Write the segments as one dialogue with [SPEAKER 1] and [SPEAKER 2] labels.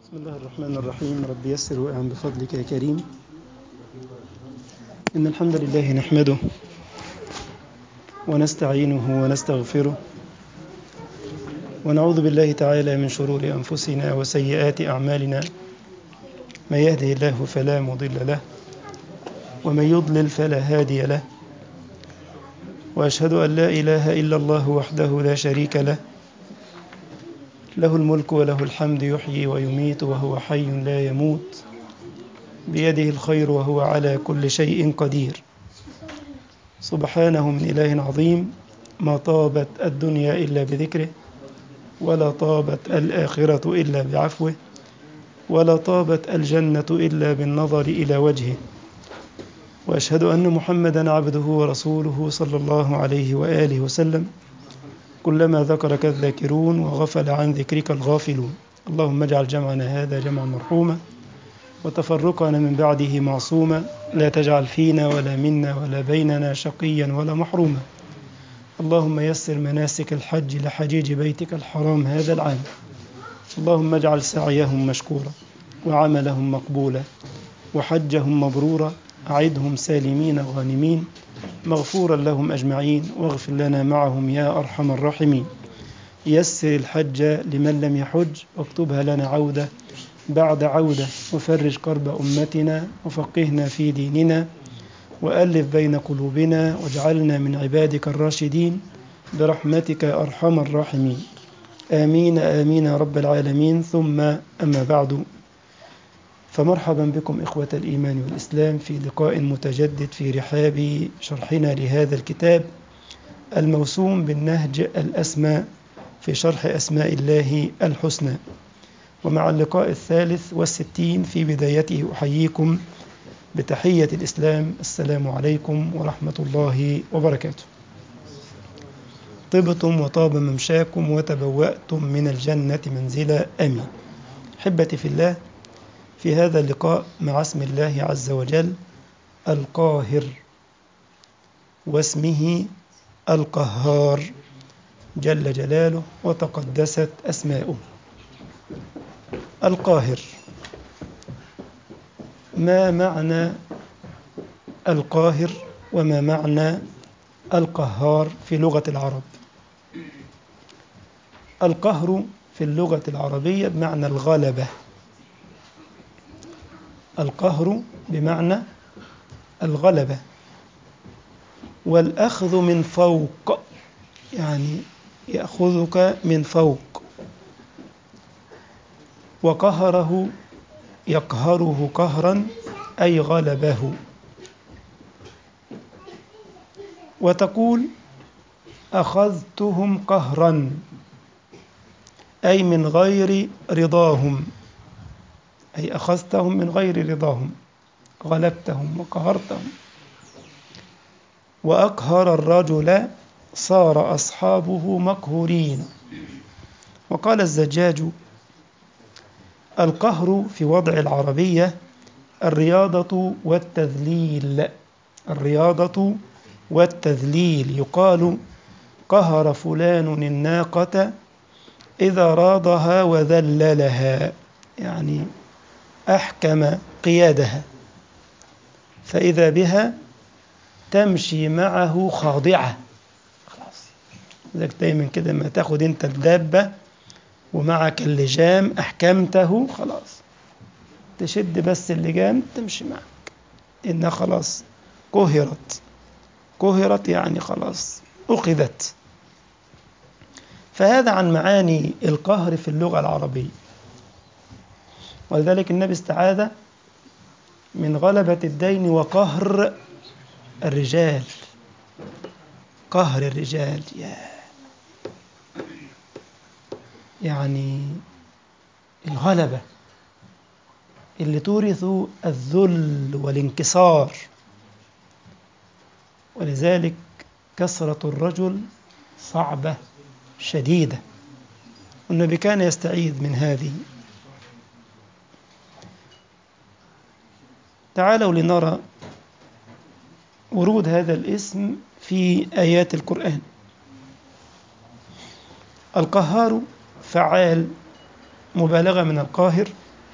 [SPEAKER 1] بسم الله الرحمن الرحيم رب يسر وأعن بفضلك يا كريم إن الحمد لله نحمده ونستعينه ونستغفره ونعوذ بالله تعالى من شرور أنفسنا وسيئات أعمالنا من يهده الله فلا مضل له ومن يضلل فلا هادي له وأشهد أن لا إله إلا الله وحده لا شريك له له الملك وله الحمد يحيي ويميت وهو حي لا يموت بيده الخير وهو على كل شيء قدير سبحانه من إله عظيم ما طابت الدنيا إلا بذكره ولا طابت الآخرة إلا بعفوه ولا طابت الجنة إلا بالنظر إلى وجهه وأشهد أن محمدا عبده ورسوله صلى الله عليه وآله وسلم كلما ذكرك الذاكرون وغفل عن ذكرك الغافلون اللهم اجعل جمعنا هذا جمعا مرحوما وتفرقنا من بعده معصوما لا تجعل فينا ولا منا ولا بيننا شقيا ولا محروما اللهم يسر مناسك الحج لحجيج بيتك الحرام هذا العام اللهم اجعل سعيهم مشكورا وعملهم مقبولا وحجهم مبرورا أعدهم سالمين غانمين مغفورا لهم أجمعين واغفر لنا معهم يا أرحم الراحمين يسر الحج لمن لم يحج واكتبها لنا عودة بعد عودة وفرج كرب أمتنا وفقهنا في ديننا وألف بين قلوبنا واجعلنا من عبادك الراشدين برحمتك يا أرحم الراحمين آمين آمين يا رب العالمين ثم أما بعد فمرحبا بكم إخوة الإيمان والإسلام في لقاء متجدد في رحاب شرحنا لهذا الكتاب الموسوم بالنهج الأسمى في شرح أسماء الله الحسنى ومع اللقاء الثالث والستين في بدايته أحييكم بتحية الإسلام السلام عليكم ورحمة الله وبركاته طبتم وطاب ممشاكم وتبوأتم من الجنة منزلا أمين حبتي في الله في هذا اللقاء مع اسم الله عز وجل القاهر واسمه القهار جل جلاله وتقدست أسماؤه القاهر ما معنى القاهر وما معنى القهار في لغة العرب القهر في اللغة العربية بمعنى الغلبة القهر بمعنى الغلبة والأخذ من فوق يعني يأخذك من فوق وقهره يقهره قهرا أي غلبه وتقول أخذتهم قهرا أي من غير رضاهم أي أخذتهم من غير رضاهم غلبتهم وقهرتهم وأقهر الرجل صار أصحابه مقهورين وقال الزجاج القهر في وضع العربية الرياضة والتذليل الرياضة والتذليل يقال قهر فلان الناقة إذا راضها وذللها يعني أحكم قيادها فإذا بها تمشي معه خاضعة خلاص لذلك دايما كده ما تاخد انت الدابة ومعك اللجام أحكمته خلاص تشد بس اللجام تمشي معك إنها خلاص قهرت قهرت يعني خلاص أخذت فهذا عن معاني القهر في اللغة العربية ولذلك النبي استعاذ من غلبة الدين وقهر الرجال قهر الرجال يا يعني الغلبة اللي تورث الذل والانكسار ولذلك كسرة الرجل صعبة شديدة والنبي كان يستعيذ من هذه تعالوا لنرى ورود هذا الاسم في آيات القرآن القهار فعال مبالغة من القاهر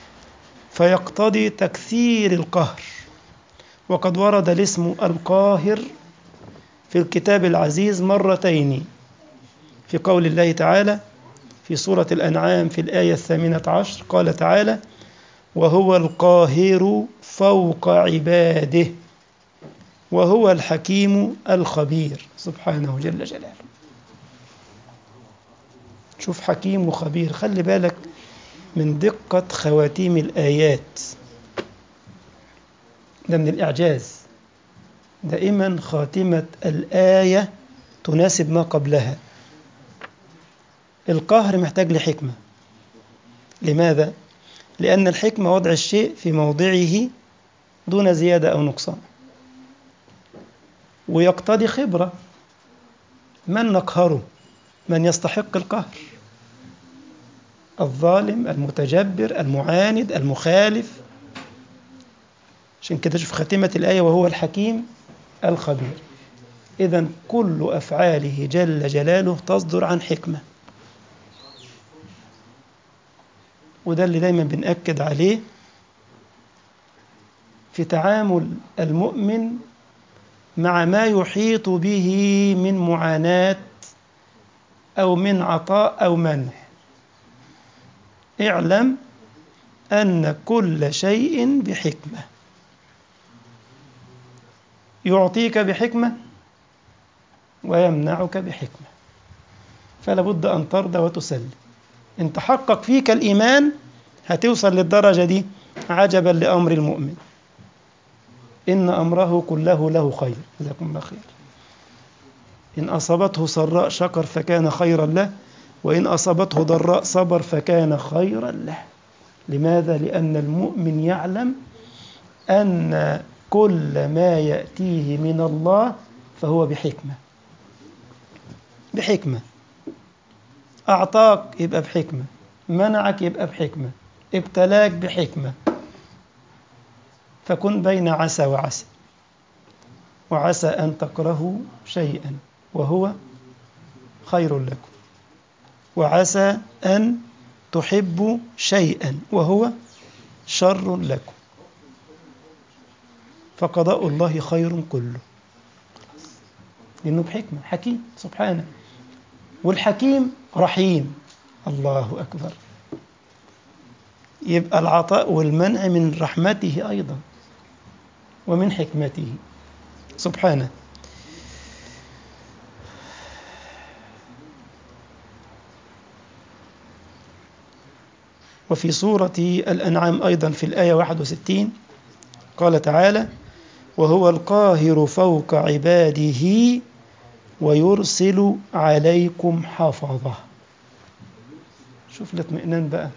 [SPEAKER 1] فيقتضي تكثير القهر وقد ورد الاسم القاهر في الكتاب العزيز مرتين في قول الله تعالى في سورة الأنعام في الآية الثامنة عشر قال تعالى وهو القاهر فوق عباده وهو الحكيم الخبير سبحانه جل جلاله شوف حكيم وخبير خلي بالك من دقة خواتيم الآيات ده من الإعجاز دائما خاتمة الآية تناسب ما قبلها القهر محتاج لحكمة لماذا؟ لأن الحكمة وضع الشيء في موضعه دون زيادة أو نقصان ويقتضي خبرة من نقهره من يستحق القهر الظالم المتجبر المعاند المخالف عشان كده شوف خاتمة الآية وهو الحكيم الخبير إذا كل أفعاله جل جلاله تصدر عن حكمة وده اللي دايما بنأكد عليه في تعامل المؤمن مع ما يحيط به من معاناة أو من عطاء أو منع اعلم أن كل شيء بحكمة يعطيك بحكمة ويمنعك بحكمة فلا بد أن ترضى وتسلم إن تحقق فيك الإيمان هتوصل للدرجة دي عجبا لأمر المؤمن إن أمره كله له خير جزاكم الله خير إن أصابته سراء شكر فكان خيرا له وإن أصابته ضراء صبر فكان خيرا له لماذا؟ لأن المؤمن يعلم أن كل ما يأتيه من الله فهو بحكمة بحكمة أعطاك يبقى بحكمة منعك يبقى بحكمة ابتلاك بحكمة فكن بين عسى وعسى وعسى أن تكرهوا شيئا وهو خير لكم وعسى أن تحبوا شيئا وهو شر لكم فقضاء الله خير كله لأنه بحكمة حكيم سبحانه والحكيم رحيم الله أكبر يبقى العطاء والمنع من رحمته أيضا ومن حكمته سبحانه وفي سورة الأنعام أيضا في الآية 61 قال تعالى وهو القاهر فوق عباده ويرسل عليكم حفظه شوف الاطمئنان بقى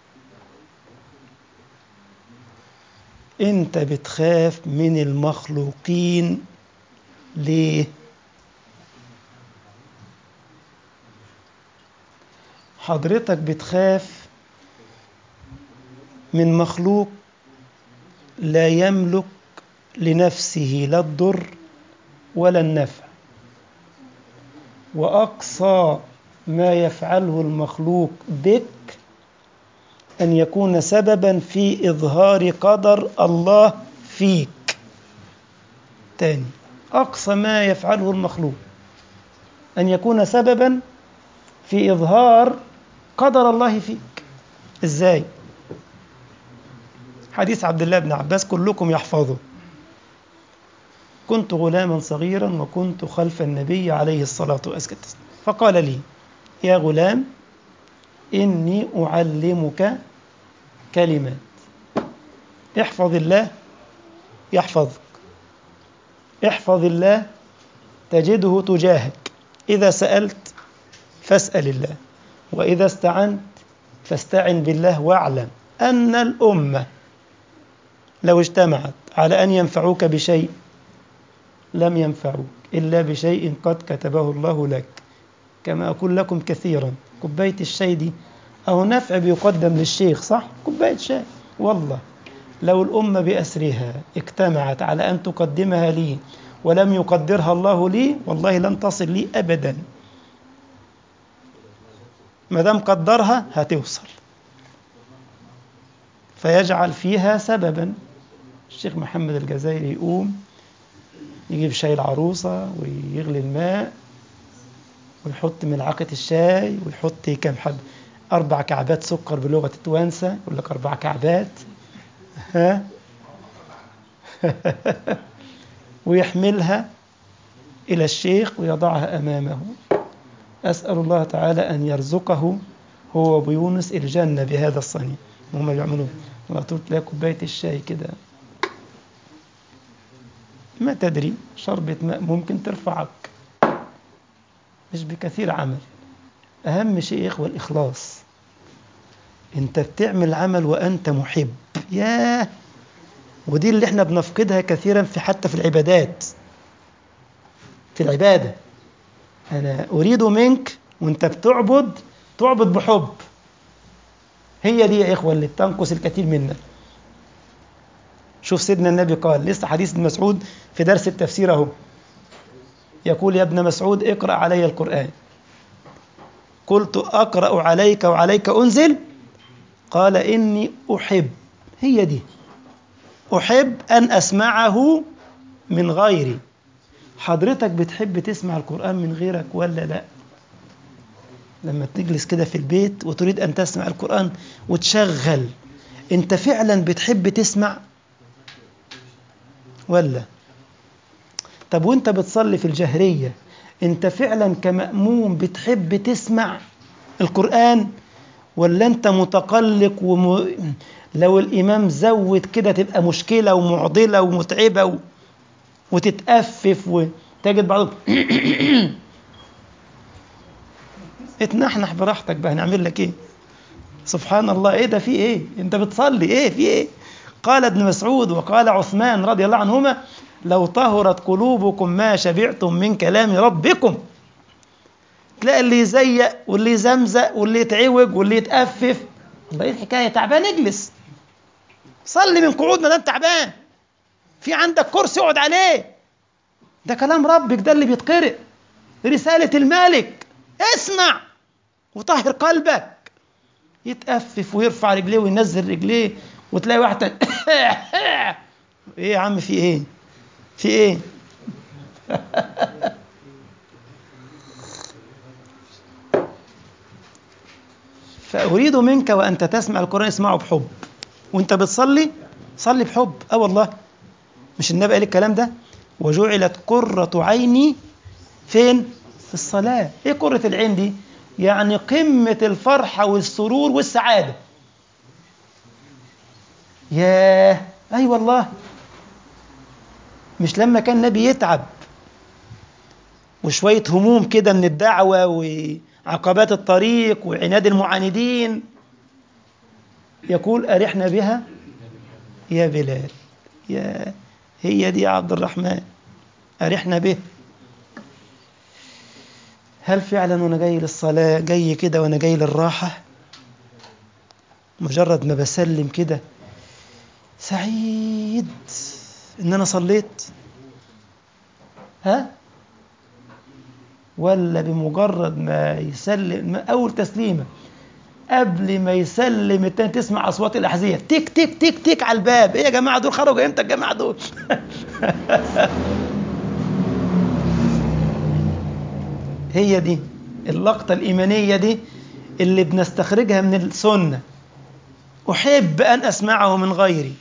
[SPEAKER 1] انت بتخاف من المخلوقين ليه حضرتك بتخاف من مخلوق لا يملك لنفسه لا الضر ولا النفع واقصى ما يفعله المخلوق بك ان يكون سببا في اظهار قدر الله فيك تاني اقصى ما يفعله المخلوق ان يكون سببا في اظهار قدر الله فيك ازاي حديث عبد الله بن عباس كلكم يحفظه كنت غلاما صغيرا وكنت خلف النبي عليه الصلاة والسلام فقال لي يا غلام إني أعلمك كلمات احفظ الله يحفظك احفظ الله تجده تجاهك إذا سألت فاسأل الله وإذا استعنت فاستعن بالله واعلم أن الأمة لو اجتمعت على أن ينفعوك بشيء لم ينفعوك إلا بشيء قد كتبه الله لك كما أقول لكم كثيرا كوباية الشاي دي أو نفع بيقدم للشيخ صح كوباية شاي والله لو الأمة بأسرها اجتمعت على أن تقدمها لي ولم يقدرها الله لي والله لن تصل لي أبدا ما دام قدرها هتوصل فيجعل فيها سببا الشيخ محمد الجزائري يقوم يجيب شاي العروسة ويغلي الماء ويحط ملعقة الشاي ويحط كم حب أربع كعبات سكر بلغة التوانسة يقول لك أربع كعبات ها ويحملها إلى الشيخ ويضعها أمامه أسأل الله تعالى أن يرزقه هو ويونس الجنة بهذا الصنيع هم بيعملوا على طول تلاقي كوباية الشاي كده ما تدري شربة ماء ممكن ترفعك مش بكثير عمل أهم شيء يا إخوة الإخلاص أنت بتعمل عمل وأنت محب ياه ودي اللي احنا بنفقدها كثيرا في حتى في العبادات في العبادة أنا أريد منك وأنت بتعبد تعبد بحب هي دي يا إخوة اللي بتنقص الكثير منا شوف سيدنا النبي قال لسه حديث ابن مسعود في درس التفسير اهو يقول يا ابن مسعود اقرأ علي القرآن قلت أقرأ عليك وعليك أنزل قال إني أحب هي دي أحب أن أسمعه من غيري حضرتك بتحب تسمع القرآن من غيرك ولا لا لما تجلس كده في البيت وتريد أن تسمع القرآن وتشغل أنت فعلا بتحب تسمع ولا طب وانت بتصلي في الجهرية انت فعلا كمأموم بتحب تسمع القرآن ولا انت متقلق وم... لو الإمام زود كده تبقى مشكلة ومعضلة ومتعبة و... وتتأفف وتجد بعضهم اتنحنح براحتك بقى هنعمل لك ايه سبحان الله ايه ده في ايه انت بتصلي ايه في ايه قال ابن مسعود وقال عثمان رضي الله عنهما لو طهرت قلوبكم ما شبعتم من كلام ربكم تلاقي اللي يزيق واللي يزمزق واللي يتعوج واللي يتأفف والله ايه الحكاية تعبان اجلس صلي من قعود ما دام تعبان في عندك كرسي اقعد عليه ده كلام ربك ده اللي بيتقرئ رسالة الملك اسمع وطهر قلبك يتأفف ويرفع رجليه وينزل رجليه وتلاقي واحد تاني ايه يا عم في ايه في ايه فأريد منك وأنت تسمع القرآن اسمعه بحب وأنت بتصلي صلي بحب أه والله مش النبي قال الكلام ده وجعلت قرة عيني فين في الصلاة إيه قرة العين دي يعني قمة الفرحة والسرور والسعادة ياه أي والله مش لما كان النبي يتعب وشوية هموم كده من الدعوة وعقبات الطريق وعناد المعاندين يقول أرحنا بها يا بلال يا هي دي يا عبد الرحمن أرحنا به هل فعلا وانا جاي للصلاة جاي كده وانا جاي للراحة مجرد ما بسلم كده سعيد ان انا صليت ها ولا بمجرد ما يسلم اول تسليمه قبل ما يسلم التاني تسمع اصوات الاحذيه تك تك تك تك على الباب ايه يا جماعه دول خرجوا امتى الجماعه دول هي دي اللقطه الايمانيه دي اللي بنستخرجها من السنه احب ان اسمعه من غيري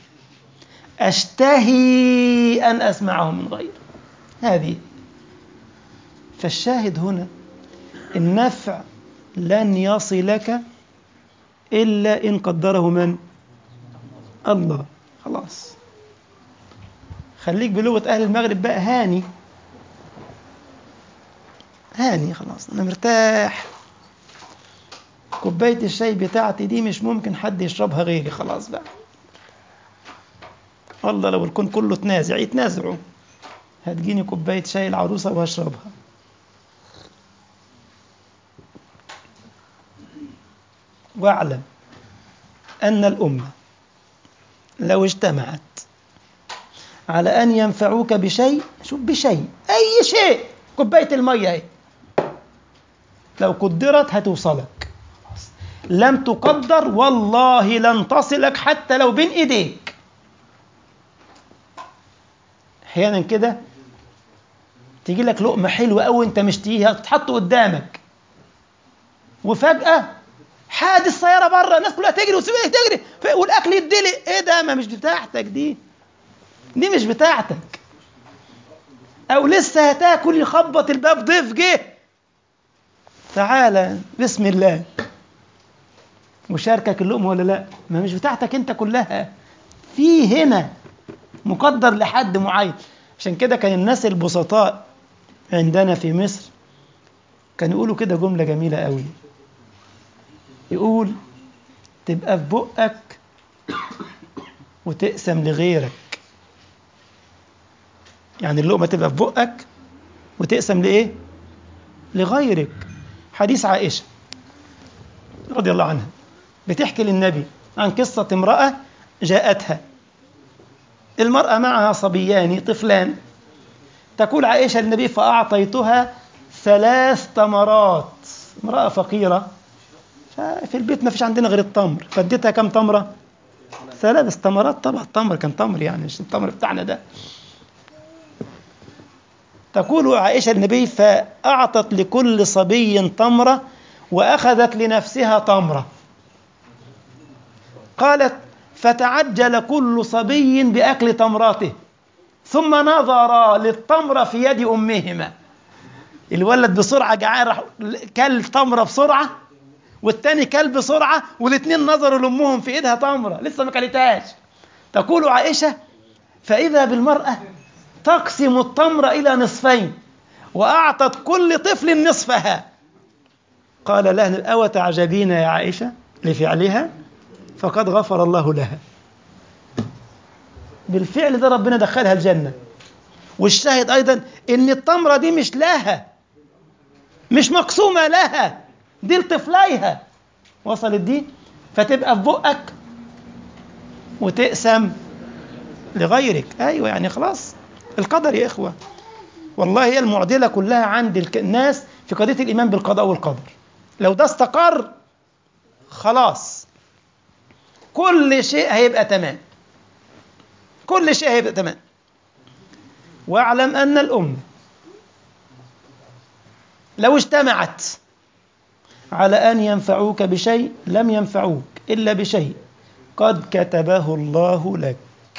[SPEAKER 1] اشتهي ان اسمعه من غيري هذه فالشاهد هنا النفع لن يصلك إلا إن قدره من؟ الله خلاص خليك بلغة أهل المغرب بقى هاني هاني خلاص أنا مرتاح كوباية الشاي بتاعتي دي مش ممكن حد يشربها غيري خلاص بقى والله لو الكون كله تنازع يتنازعوا هتجيني كوباية شاي العروسة وهشربها واعلم أن الأمة لو اجتمعت على أن ينفعوك بشيء شوف بشيء أي شيء كوباية المية اهي لو قدرت هتوصلك لم تقدر والله لن تصلك حتى لو بين ايديك احيانا كده تيجي لك لقمه حلوه قوي انت مشتهيها تتحط قدامك وفجاه حادث سياره بره الناس كلها تجري وتسيبها تجري والاكل يدلي ايه ده ما مش بتاعتك دي دي مش بتاعتك او لسه هتاكل يخبط الباب ضيف جه تعالى بسم الله وشاركك اللقمه ولا لا ما مش بتاعتك انت كلها في هنا مقدر لحد معين عشان كده كان الناس البسطاء عندنا في مصر كانوا يقولوا كده جمله جميله قوي يقول تبقى في بقك وتقسم لغيرك يعني اللقمة تبقى في بقك وتقسم لإيه؟ لغيرك حديث عائشة رضي الله عنها بتحكي للنبي عن قصة امرأة جاءتها المرأة معها صبيان طفلان تقول عائشة للنبي فأعطيتها ثلاث تمرات امرأة فقيرة ففي البيت ما فيش عندنا غير التمر فاديتها كم تمرة؟ ثلاث تمرات طبعا التمر كان تمر يعني مش التمر بتاعنا ده تقول عائشة النبي فأعطت لكل صبي تمرة وأخذت لنفسها تمرة قالت فتعجل كل صبي بأكل تمراته ثم نظر للتمرة في يد أمهما الولد بسرعة جعان راح كل تمرة بسرعة والتاني كل بسرعة والاثنين نظروا لأمهم في إيدها تمرة لسه ما كلتهاش تقول عائشة فإذا بالمرأة تقسم التمر إلى نصفين وأعطت كل طفل نصفها قال لها أو تعجبين يا عائشة لفعلها فقد غفر الله لها بالفعل ده ربنا دخلها الجنة والشاهد أيضا إن التمرة دي مش لها مش مقسومة لها دي لطفليها وصلت دي فتبقى في بقك وتقسم لغيرك أيوة يعني خلاص القدر يا إخوة والله هي المعضلة كلها عند الناس في قضية الإيمان بالقضاء والقدر لو ده استقر خلاص كل شيء هيبقى تمام كل شيء هيبقى تمام واعلم أن الأمة لو اجتمعت على أن ينفعوك بشيء لم ينفعوك إلا بشيء قد كتبه الله لك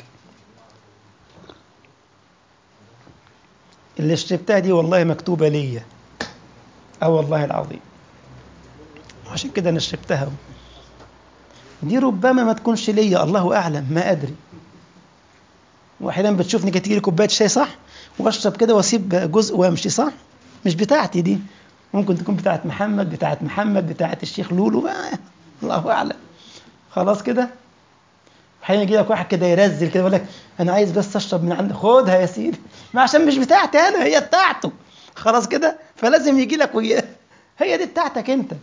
[SPEAKER 1] اللي شربتها دي والله مكتوبة ليا أو والله العظيم عشان كده أنا شربتها دي ربما ما تكونش ليا الله أعلم ما أدري وأحيانا بتشوفني كده تيجي كوباية شاي صح وأشرب كده وأسيب جزء وأمشي صح مش بتاعتي دي ممكن تكون بتاعت محمد بتاعت محمد بتاعت الشيخ لولو الله أعلم خلاص كده احيانا يجي لك واحد كده يرزل كده يقول لك انا عايز بس اشرب من عندك خدها يا سيدي ما عشان مش بتاعتي انا هي بتاعته خلاص كده فلازم يجي لك وي... هي دي بتاعتك انت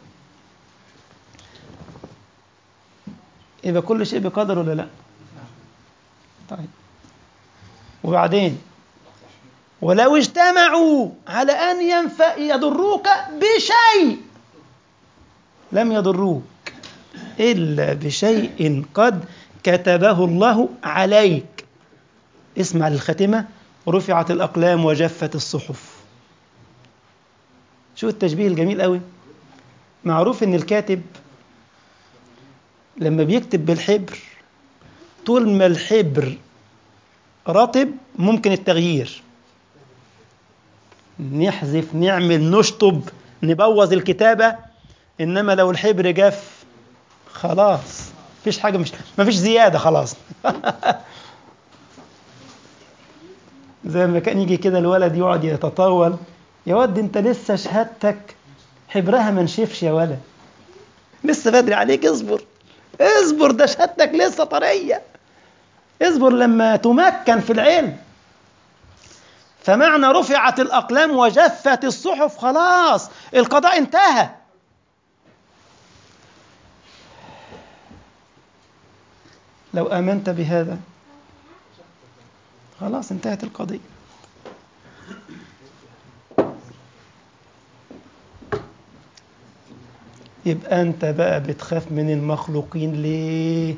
[SPEAKER 1] يبقى كل شيء بقدر ولا لا طيب وبعدين ولو اجتمعوا على ان ينفع يضروك بشيء لم يضروك الا بشيء قد كتبه الله عليك اسمع للختمة رفعت الأقلام وجفت الصحف شو التشبيه الجميل قوي معروف ان الكاتب لما بيكتب بالحبر طول ما الحبر رطب ممكن التغيير نحذف نعمل نشطب نبوظ الكتابة إنما لو الحبر جف خلاص مفيش حاجة مش مفيش زيادة خلاص زي ما كان يجي كده الولد يقعد يتطاول يا ود انت لسه شهادتك حبرها ما نشفش يا ولد لسه بدري عليك اصبر اصبر ده شهادتك لسه طرية اصبر لما تمكن في العلم فمعنى رفعت الأقلام وجفت الصحف خلاص القضاء انتهى لو آمنت بهذا خلاص انتهت القضية يبقى أنت بقى بتخاف من المخلوقين ليه؟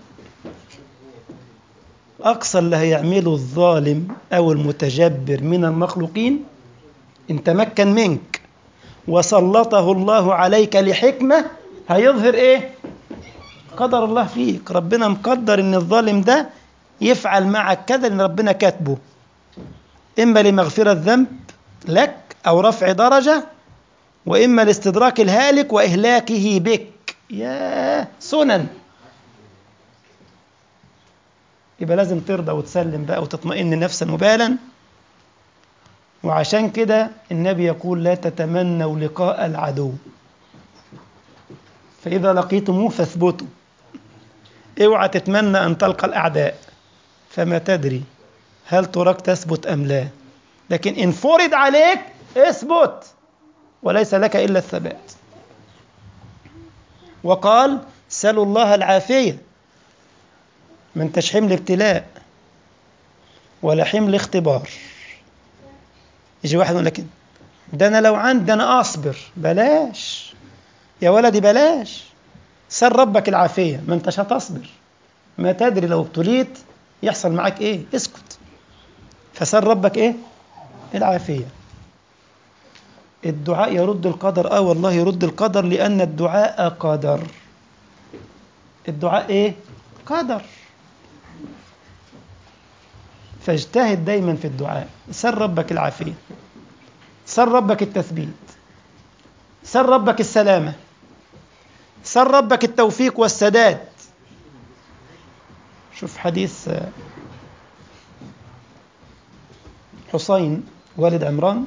[SPEAKER 1] أقصى اللي هيعمله الظالم أو المتجبر من المخلوقين إن تمكن منك وسلطه الله عليك لحكمة هيظهر إيه؟ قدر الله فيك ربنا مقدر إن الظالم ده يفعل معك كذا لأن ربنا كاتبه إما لمغفرة ذنب لك أو رفع درجة وإما لاستدراك الهالك وإهلاكه بك يا سنن يبقى لازم ترضى وتسلم بقى وتطمئن نفسا وبالا وعشان كده النبي يقول لا تتمنوا لقاء العدو فإذا لقيتموه فاثبتوا اوعى تتمنى أن تلقى الأعداء فما تدري هل تراك تثبت أم لا لكن إن فرض عليك اثبت وليس لك إلا الثبات وقال سلوا الله العافية ما انتش حمل ابتلاء ولا حمل اختبار يجي واحد يقول لك ده انا لو عندي ده انا اصبر بلاش يا ولدي بلاش سل ربك العافيه ما انتش هتصبر ما تدري لو ابتليت يحصل معاك ايه اسكت فسل ربك ايه العافيه الدعاء يرد القدر اه والله يرد القدر لان الدعاء قدر الدعاء ايه قدر فاجتهد دايما في الدعاء سل ربك العافية سل ربك التثبيت سل ربك السلامة سل ربك التوفيق والسداد شوف حديث حسين والد عمران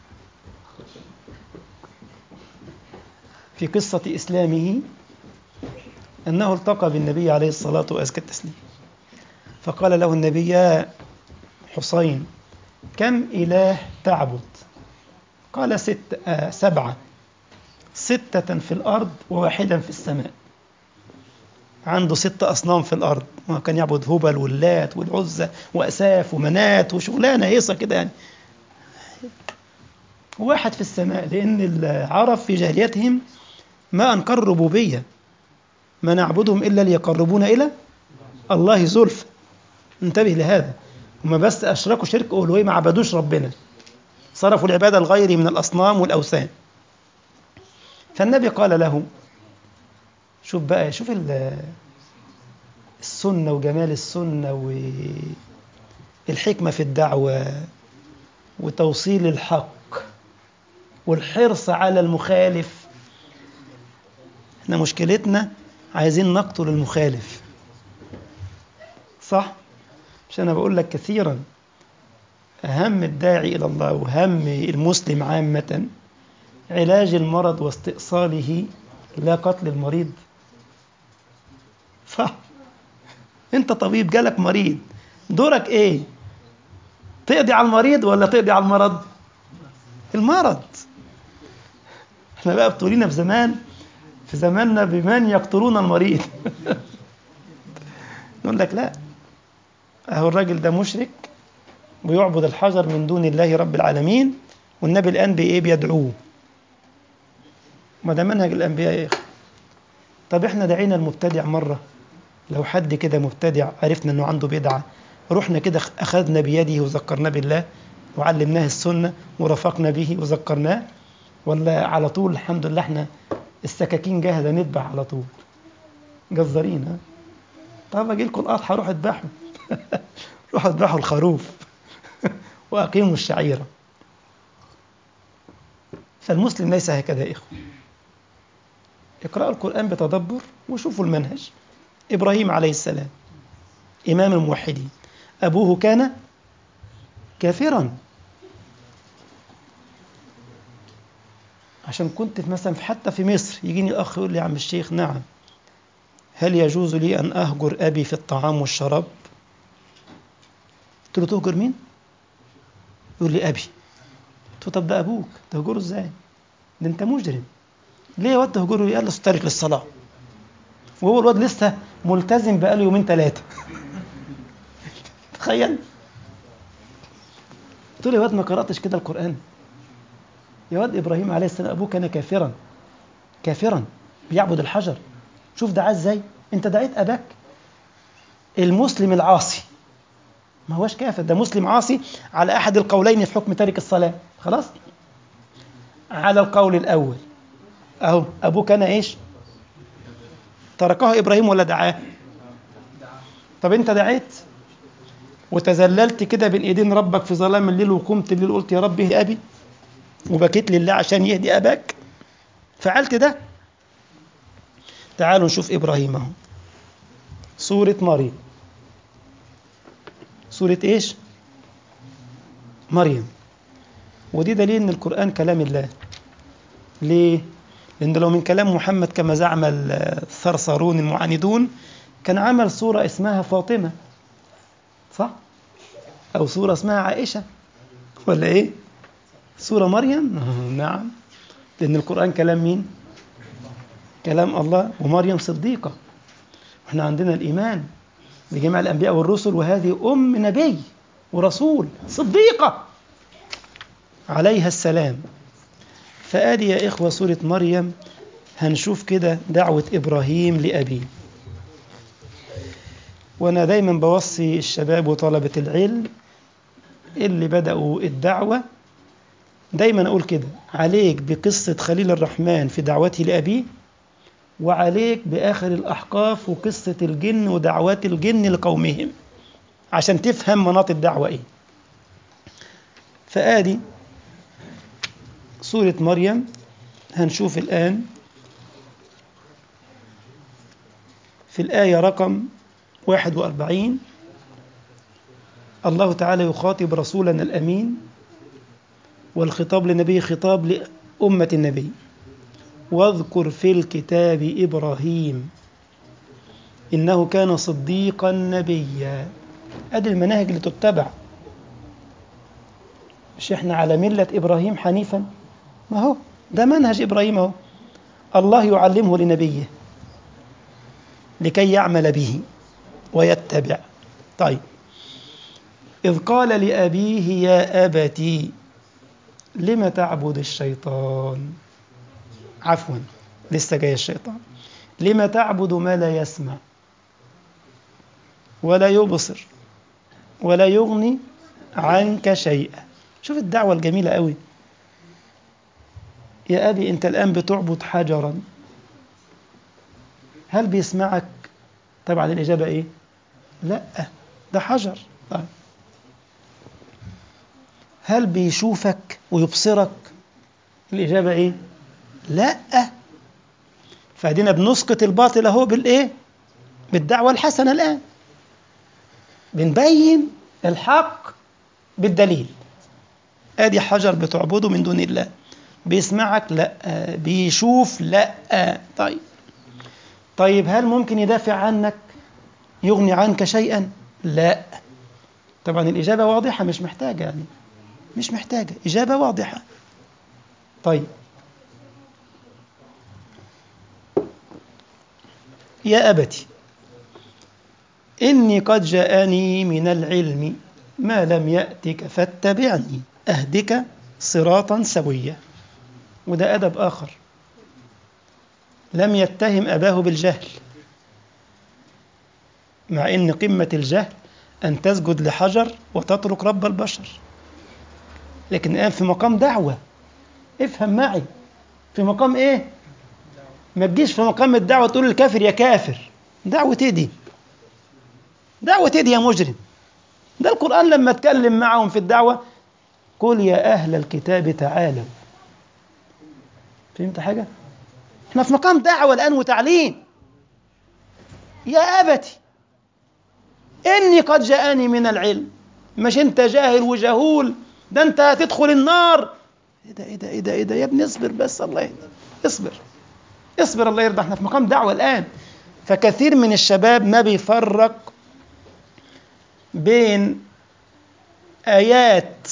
[SPEAKER 1] في قصة إسلامه أنه التقى بالنبي عليه الصلاة وأزكى التسليم فقال له النبي يا حسين كم إله تعبد قال ست آه سبعة ستة في الأرض وواحدا في السماء عنده ست أصنام في الأرض وكان يعبد هبل واللات والعزة وأساف ومنات وشغلانة هيصة كده يعني واحد في السماء لأن العرب في جاهليتهم ما أنكر الربوبية ما نعبدهم إلا ليقربونا إلى الله زلفى انتبه لهذا هم بس أشركوا شرك ألوهية ما عبدوش ربنا صرفوا العبادة الغير من الأصنام والأوثان فالنبي قال له شوف بقى شوف السنة وجمال السنة والحكمة في الدعوة وتوصيل الحق والحرص على المخالف احنا مشكلتنا عايزين نقتل المخالف صح مش انا بقول لك كثيرا اهم الداعي الى الله وهم المسلم عامه علاج المرض واستئصاله لا قتل المريض صح انت طبيب جالك مريض دورك ايه تقضي على المريض ولا تقضي على المرض المرض احنا بقى ابتلينا في زمان في زماننا بمن يقتلون المريض يقول لك لا اهو الراجل ده مشرك ويعبد الحجر من دون الله رب العالمين والنبي الان بايه بيدعوه ما ده منهج الانبياء يا اخي طب احنا دعينا المبتدع مره لو حد كده مبتدع عرفنا انه عنده بدعه رحنا كده اخذنا بيده وذكرناه بالله وعلمناه السنه ورافقنا به وذكرناه ولا على طول الحمد لله احنا السكاكين جاهزه نذبح على طول جزارين ها طب اجي لكم الاضحى روحوا اذبحوا روحوا اذبحوا الخروف واقيموا الشعيره فالمسلم ليس هكذا يا اخوه اقرأوا القرآن بتدبر وشوفوا المنهج إبراهيم عليه السلام إمام الموحدين أبوه كان كافرا عشان كنت في مثلا حتى في مصر يجيني الأخ يقول لي يا عم الشيخ نعم هل يجوز لي أن أهجر أبي في الطعام والشراب قلت له تهجر مين يقول لي أبي قلت له طب ده أبوك تهجره إزاي ده أنت مجرم ليه يا واد تهجره قال له تارك للصلاة وهو الواد لسه ملتزم بقاله يومين ثلاثة تخيل قلت له يا واد ما قرأتش كده القرآن يا واد إبراهيم عليه السلام أبوه كان كافرا كافرا بيعبد الحجر شوف دعاه ازاي انت دعيت اباك المسلم العاصي ما هوش كافر ده مسلم عاصي على احد القولين في حكم تارك الصلاه خلاص على القول الاول اهو ابوه كان ايش تركه ابراهيم ولا دعاه طب انت دعيت وتذللت كده بين ايدين ربك في ظلام الليل وقمت الليل قلت يا رب اهدي ابي وبكيت لله عشان يهدي اباك فعلت ده تعالوا نشوف ابراهيم اهو سورة مريم سورة ايش؟ مريم ودي دليل ان القرآن كلام الله ليه؟ لأن لو من كلام محمد كما زعم الثرثرون المعاندون كان عمل سورة اسمها فاطمة صح؟ أو سورة اسمها عائشة ولا إيه؟ سورة مريم؟ نعم لأن القرآن كلام مين؟ كلام الله ومريم صديقة واحنا عندنا الإيمان بجميع الأنبياء والرسل وهذه أم نبي ورسول صديقة عليها السلام فآدي يا إخوة سورة مريم هنشوف كده دعوة إبراهيم لأبيه وأنا دايما بوصي الشباب وطلبة العلم اللي بدأوا الدعوة دايما أقول كده عليك بقصة خليل الرحمن في دعوته لأبيه وعليك بآخر الأحقاف وقصة الجن ودعوات الجن لقومهم عشان تفهم مناط الدعوة إيه فآدي سورة مريم هنشوف الآن في الآية رقم 41 الله تعالى يخاطب رسولنا الأمين والخطاب للنبي خطاب لأمة النبي واذكر في الكتاب إبراهيم إنه كان صديقا نبيا أدي المناهج اللي تتبع مش احنا على ملة إبراهيم حنيفا ما هو ده منهج إبراهيم اهو الله يعلمه لنبيه لكي يعمل به ويتبع طيب إذ قال لأبيه يا أبتي لم تعبد الشيطان عفوا لسه جاي الشيطان لم تعبد ما لا يسمع ولا يبصر ولا يغني عنك شيئا شوف الدعوة الجميلة قوي يا أبي أنت الآن بتعبد حجرا هل بيسمعك طبعا الإجابة إيه لا ده حجر طيب. هل بيشوفك ويبصرك الإجابة إيه لا فادينا بنسقط الباطل اهو بالايه بالدعوه الحسنه الان بنبين الحق بالدليل ادي حجر بتعبده من دون الله بيسمعك لا بيشوف لا طيب طيب هل ممكن يدافع عنك يغني عنك شيئا لا طبعا الاجابه واضحه مش محتاجه يعني مش محتاجه اجابه واضحه طيب يا أبت إني قد جاءني من العلم ما لم يأتك فاتبعني أهدك صراطا سويا وده أدب آخر لم يتهم أباه بالجهل مع إن قمة الجهل أن تسجد لحجر وتترك رب البشر لكن الآن في مقام دعوة افهم معي في مقام إيه ما تجيش في مقام الدعوة تقول للكافر يا كافر دعوة ايه دي دعوة ايه دي يا مجرم ده القرآن لما اتكلم معهم في الدعوة قل يا أهل الكتاب تعالوا فهمت حاجة؟ احنا في مقام دعوة الآن وتعليم يا أبتي إني قد جاءني من العلم مش أنت جاهل وجهول ده أنت هتدخل النار إيه ده إيه ده إيه ده إيه ده يا ابني اصبر بس الله يهديك اصبر اصبر الله يرضى احنا في مقام دعوة الآن فكثير من الشباب ما بيفرق بين آيات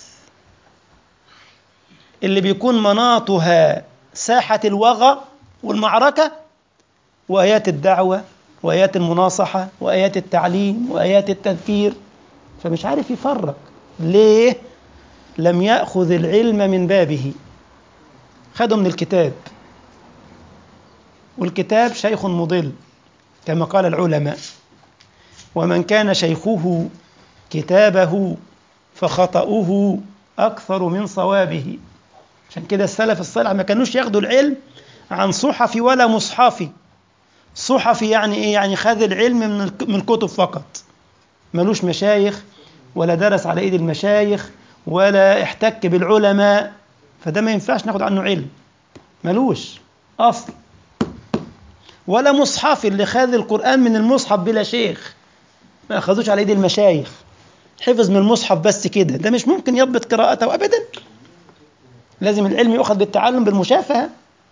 [SPEAKER 1] اللي بيكون مناطها ساحة الوغى والمعركة وآيات الدعوة وآيات المناصحة وآيات التعليم وآيات التذكير فمش عارف يفرق ليه لم يأخذ العلم من بابه خده من الكتاب والكتاب شيخ مضل كما قال العلماء ومن كان شيخه كتابه فخطأه أكثر من صوابه عشان كده السلف الصالح ما كانوش ياخدوا العلم عن صحف ولا مصحف صحف يعني ايه يعني خذ العلم من من الكتب فقط ملوش مشايخ ولا درس على ايد المشايخ ولا احتك بالعلماء فده ما ينفعش ناخد عنه علم ملوش اصل ولا مصحف اللي خذ القرآن من المصحف بلا شيخ ما أخذوش على ايد المشايخ حفظ من المصحف بس كده ده مش ممكن يضبط قراءته أبدا لازم العلم يؤخذ بالتعلم بالمشافهة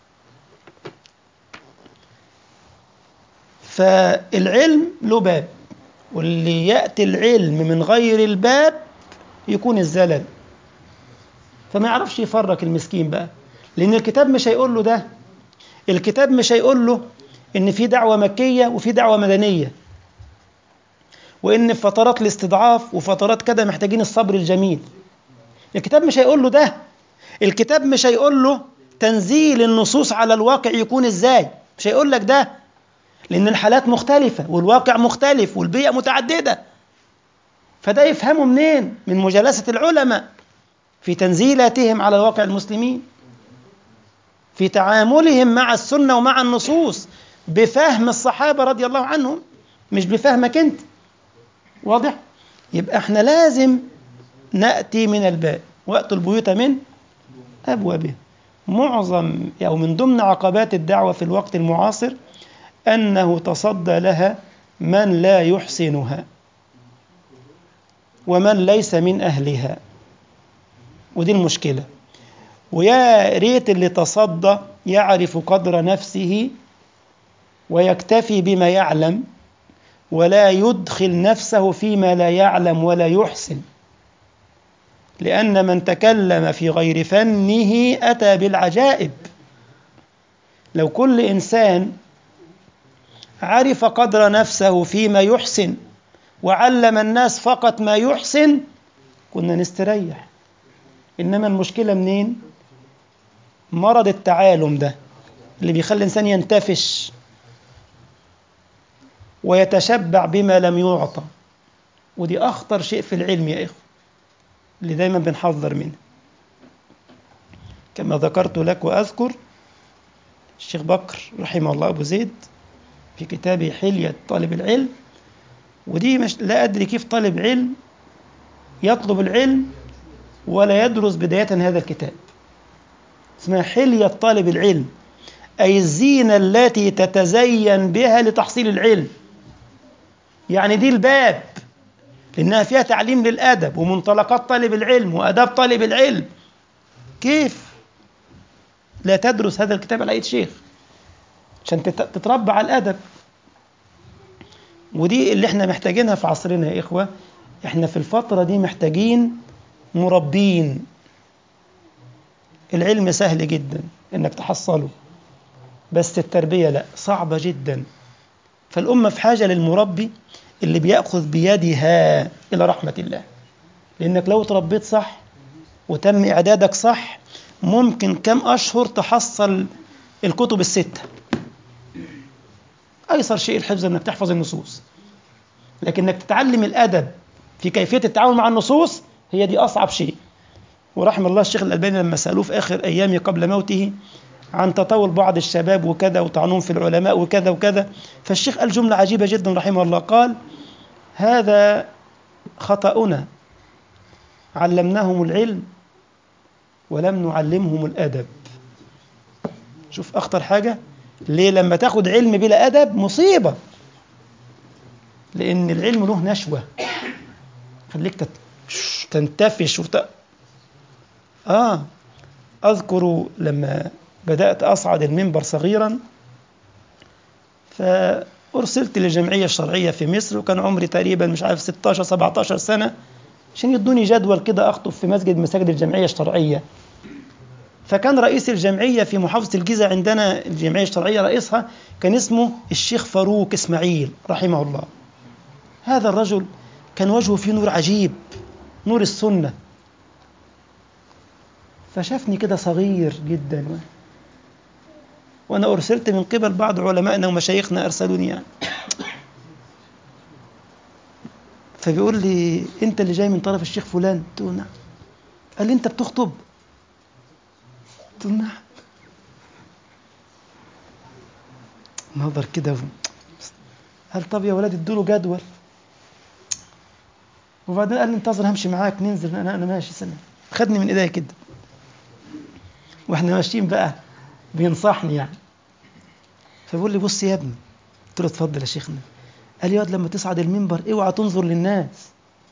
[SPEAKER 1] فالعلم له باب واللي يأتي العلم من غير الباب يكون الزلل فما يعرفش يفرق المسكين بقى لأن الكتاب مش هيقول له ده الكتاب مش هيقول له إن في دعوة مكية وفي دعوة مدنية وإن في فترات الاستضعاف وفترات كده محتاجين الصبر الجميل الكتاب مش هيقول له ده الكتاب مش هيقول له تنزيل النصوص على الواقع يكون ازاي مش هيقول لك ده لان الحالات مختلفة والواقع مختلف والبيئة متعددة فده يفهمه منين من مجالسة العلماء في تنزيلاتهم على واقع المسلمين في تعاملهم مع السنة ومع النصوص بفهم الصحابة رضي الله عنهم مش بفهمك انت واضح يبقى احنا لازم نأتي من الباب وأتوا البيوت من أبوابه معظم أو من ضمن عقبات الدعوة في الوقت المعاصر أنه تصدى لها من لا يحسنها ومن ليس من أهلها ودي المشكلة ويا ريت اللي تصدى يعرف قدر نفسه ويكتفي بما يعلم ولا يدخل نفسه فيما لا يعلم ولا يحسن لأن من تكلم في غير فنه أتى بالعجائب لو كل إنسان عرف قدر نفسه فيما يحسن وعلم الناس فقط ما يحسن كنا نستريح إنما المشكلة منين؟ مرض التعالم ده اللي بيخلي الإنسان ينتفش ويتشبع بما لم يعطى ودي أخطر شيء في العلم يا إخوة اللي دايما بنحذر منه كما ذكرت لك وأذكر الشيخ بكر رحمه الله أبو زيد في كتابه حلية طالب العلم ودي مش لا أدري كيف طالب علم يطلب العلم ولا يدرس بداية هذا الكتاب اسمها حلية طالب العلم أي الزينة التي تتزين بها لتحصيل العلم يعني دي الباب لأنها فيها تعليم للأدب ومنطلقات طالب العلم وأداب طالب العلم كيف لا تدرس هذا الكتاب على أي شيخ عشان تتربى على الأدب ودي اللي احنا محتاجينها في عصرنا يا إخوة احنا في الفترة دي محتاجين مربين العلم سهل جدا انك تحصله بس التربية لا صعبة جدا فالأمة في حاجة للمربي اللي بيأخذ بيدها إلى رحمة الله لأنك لو تربيت صح وتم إعدادك صح ممكن كم أشهر تحصل الكتب الستة أيسر شيء الحفظ أنك تحفظ النصوص لكن أنك تتعلم الأدب في كيفية التعامل مع النصوص هي دي أصعب شيء ورحم الله الشيخ الألباني لما سألوه في آخر أيامه قبل موته عن تطاول بعض الشباب وكذا وطعنون في العلماء وكذا وكذا فالشيخ قال جملة عجيبة جدا رحمه الله قال هذا خطأنا علمناهم العلم ولم نعلمهم الأدب شوف أخطر حاجة ليه لما تاخد علم بلا أدب مصيبة لأن العلم له نشوة خليك تنتفش وت... آه أذكر لما بدأت أصعد المنبر صغيرا فأرسلت للجمعية الشرعية في مصر وكان عمري تقريبا مش عارف 16 17 سنة عشان يدوني جدول كده أخطب في مسجد مساجد الجمعية الشرعية فكان رئيس الجمعية في محافظة الجيزة عندنا الجمعية الشرعية رئيسها كان اسمه الشيخ فاروق إسماعيل رحمه الله هذا الرجل كان وجهه فيه نور عجيب نور السنة فشافني كده صغير جدا وأنا أرسلت من قبل بعض علمائنا ومشايخنا أرسلوني يعني فبيقول لي أنت اللي جاي من طرف الشيخ فلان قلت له نعم قال لي أنت بتخطب قلت له نعم نظر كده قال طب يا ولاد ادوا له جدول وبعدين قال لي انتظر همشي معاك ننزل انا انا ماشي سنه خدني من ايديا كده واحنا ماشيين بقى بينصحني يعني فبيقول لي بص يا ابني قلت له اتفضل يا شيخنا قال لي يا واد لما تصعد المنبر اوعى تنظر للناس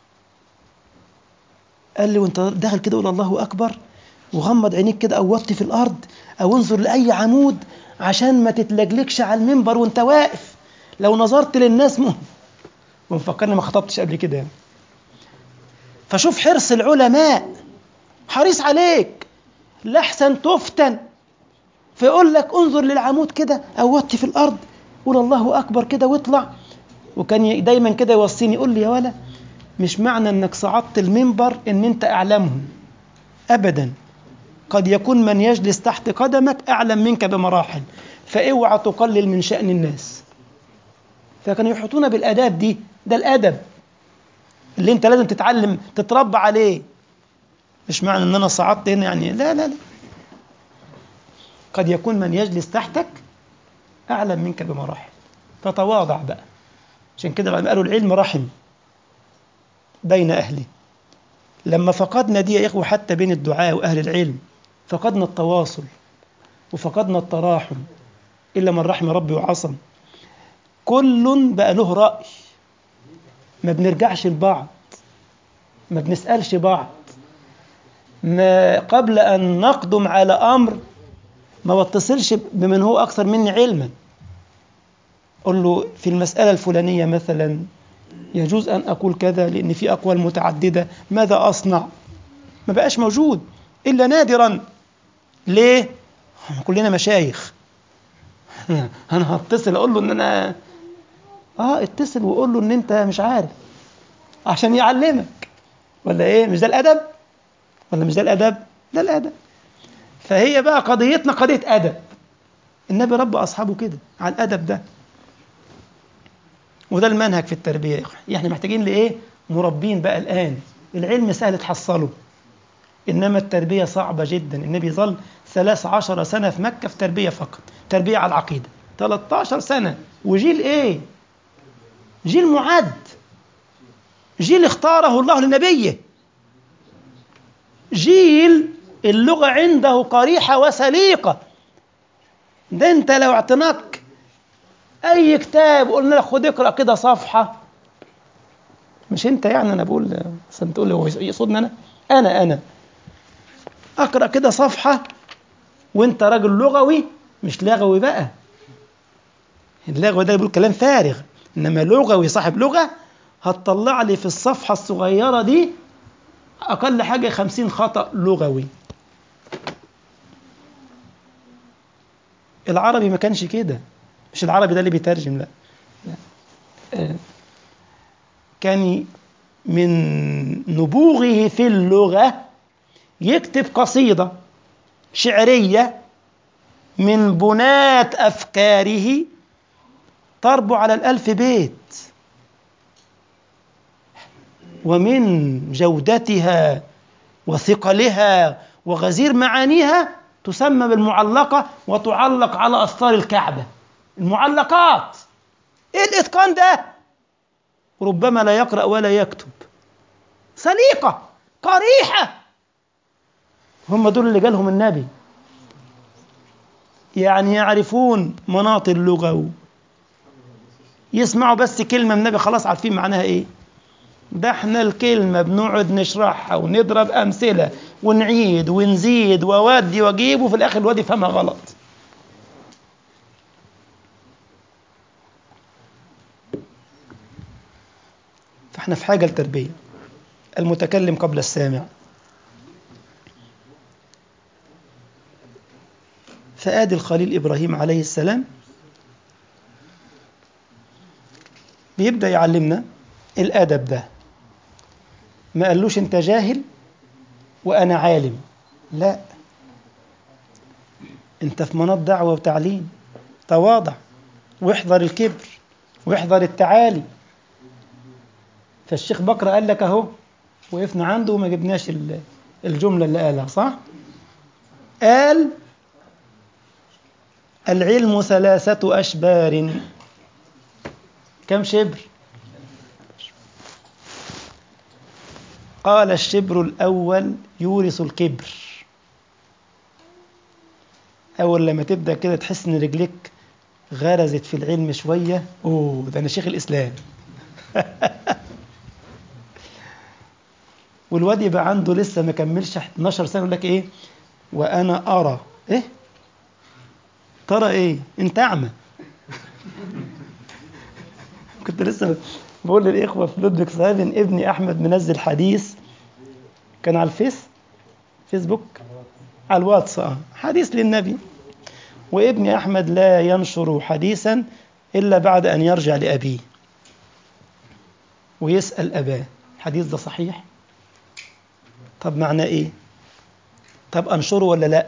[SPEAKER 1] قال لي وانت داخل كده قول الله اكبر وغمض عينيك كده او وطي في الارض او انظر لاي عمود عشان ما تتلجلجش على المنبر وانت واقف لو نظرت للناس م... ومفكرني ما خطبتش قبل كده يعني. فشوف حرص العلماء حريص عليك لحسن تفتن فيقول لك انظر للعمود كده او وطي في الارض قول الله اكبر كده واطلع وكان دايما كده يوصيني يقول لي يا ولا مش معنى انك صعدت المنبر ان انت اعلمهم ابدا قد يكون من يجلس تحت قدمك اعلم منك بمراحل فاوعى تقلل من شان الناس فكانوا يحيطون بالاداب دي ده الادب اللي انت لازم تتعلم تتربى عليه مش معنى ان انا صعدت هنا يعني لا لا لا قد يكون من يجلس تحتك اعلم منك بمراحل فتواضع بقى عشان كده قالوا العلم رحم بين اهله لما فقدنا دي يا اخوه حتى بين الدعاء واهل العلم فقدنا التواصل وفقدنا التراحم الا من رحم ربي وعصم كل بقى له راي ما بنرجعش لبعض ما بنسالش بعض ما قبل ان نقدم على امر ما بتصلش بمن هو اكثر مني علما قل له في المساله الفلانيه مثلا يجوز ان اقول كذا لان في اقوال متعدده ماذا اصنع ما بقاش موجود الا نادرا ليه كلنا مشايخ انا هتصل اقول له ان انا اه اتصل وقول له ان انت مش عارف عشان يعلمك ولا ايه مش ده الادب ولا مش ده الادب ده الادب فهي بقى قضيتنا قضيه ادب النبي ربى اصحابه كده على الادب ده وده المنهج في التربيه يا اخوان احنا محتاجين لايه مربين بقى الان العلم سهل تحصله انما التربيه صعبه جدا النبي ظل ثلاث عشر سنه في مكه في تربيه فقط تربيه على العقيده 13 سنه وجيل ايه جيل معد جيل اختاره الله لنبيه جيل اللغة عنده قريحة وسليقة ده انت لو اعتناك اي كتاب قلنا لك خد اقرا كده صفحة مش انت يعني انا بقول عشان تقول هو يقصدني انا انا انا اقرا كده صفحة وانت راجل لغوي مش لغوي بقى اللغوي ده بيقول كلام فارغ انما لغوي صاحب لغه هتطلع لي في الصفحه الصغيره دي اقل حاجه خمسين خطا لغوي العربي ما كانش كده مش العربي ده اللي بيترجم لا, لا. آه. كان من نبوغه في اللغه يكتب قصيده شعريه من بنات افكاره تربو على الألف بيت ومن جودتها وثقلها وغزير معانيها تسمى بالمعلقة وتعلق على أسطار الكعبة المعلقات إيه الإتقان ده ربما لا يقرأ ولا يكتب سليقة قريحة هم دول اللي جالهم النبي يعني يعرفون مناط اللغة يسمعوا بس كلمة من النبي خلاص عارفين معناها ايه ده احنا الكلمة بنقعد نشرحها ونضرب أمثلة ونعيد ونزيد وودي واجيب وفي الآخر الواد يفهمها غلط فاحنا في حاجة لتربية المتكلم قبل السامع فآدي الخليل إبراهيم عليه السلام بيبدأ يعلمنا الأدب ده ما قالوش أنت جاهل وأنا عالم لا انت في مناط دعوة وتعليم تواضع واحذر الكبر واحذر التعالي فالشيخ بكر قال لك اهو وقفنا عنده وما جبناش الجملة اللي قالها صح قال العلم ثلاثة أشبار كم شبر قال الشبر الأول يورث الكبر أول لما تبدأ كده تحس إن رجليك غرزت في العلم شوية أوه ده أنا شيخ الإسلام والواد يبقى عنده لسه ما كملش 12 سنة يقول لك إيه وأنا أرى إيه ترى إيه أنت أعمى كنت لسه بقول للإخوة في لودفيك سايفن ابني أحمد منزل حديث كان على الفيس فيسبوك على الواتس اه حديث للنبي وابني أحمد لا ينشر حديثا إلا بعد أن يرجع لأبيه ويسأل أباه الحديث ده صحيح طب معناه إيه طب أنشره ولا لا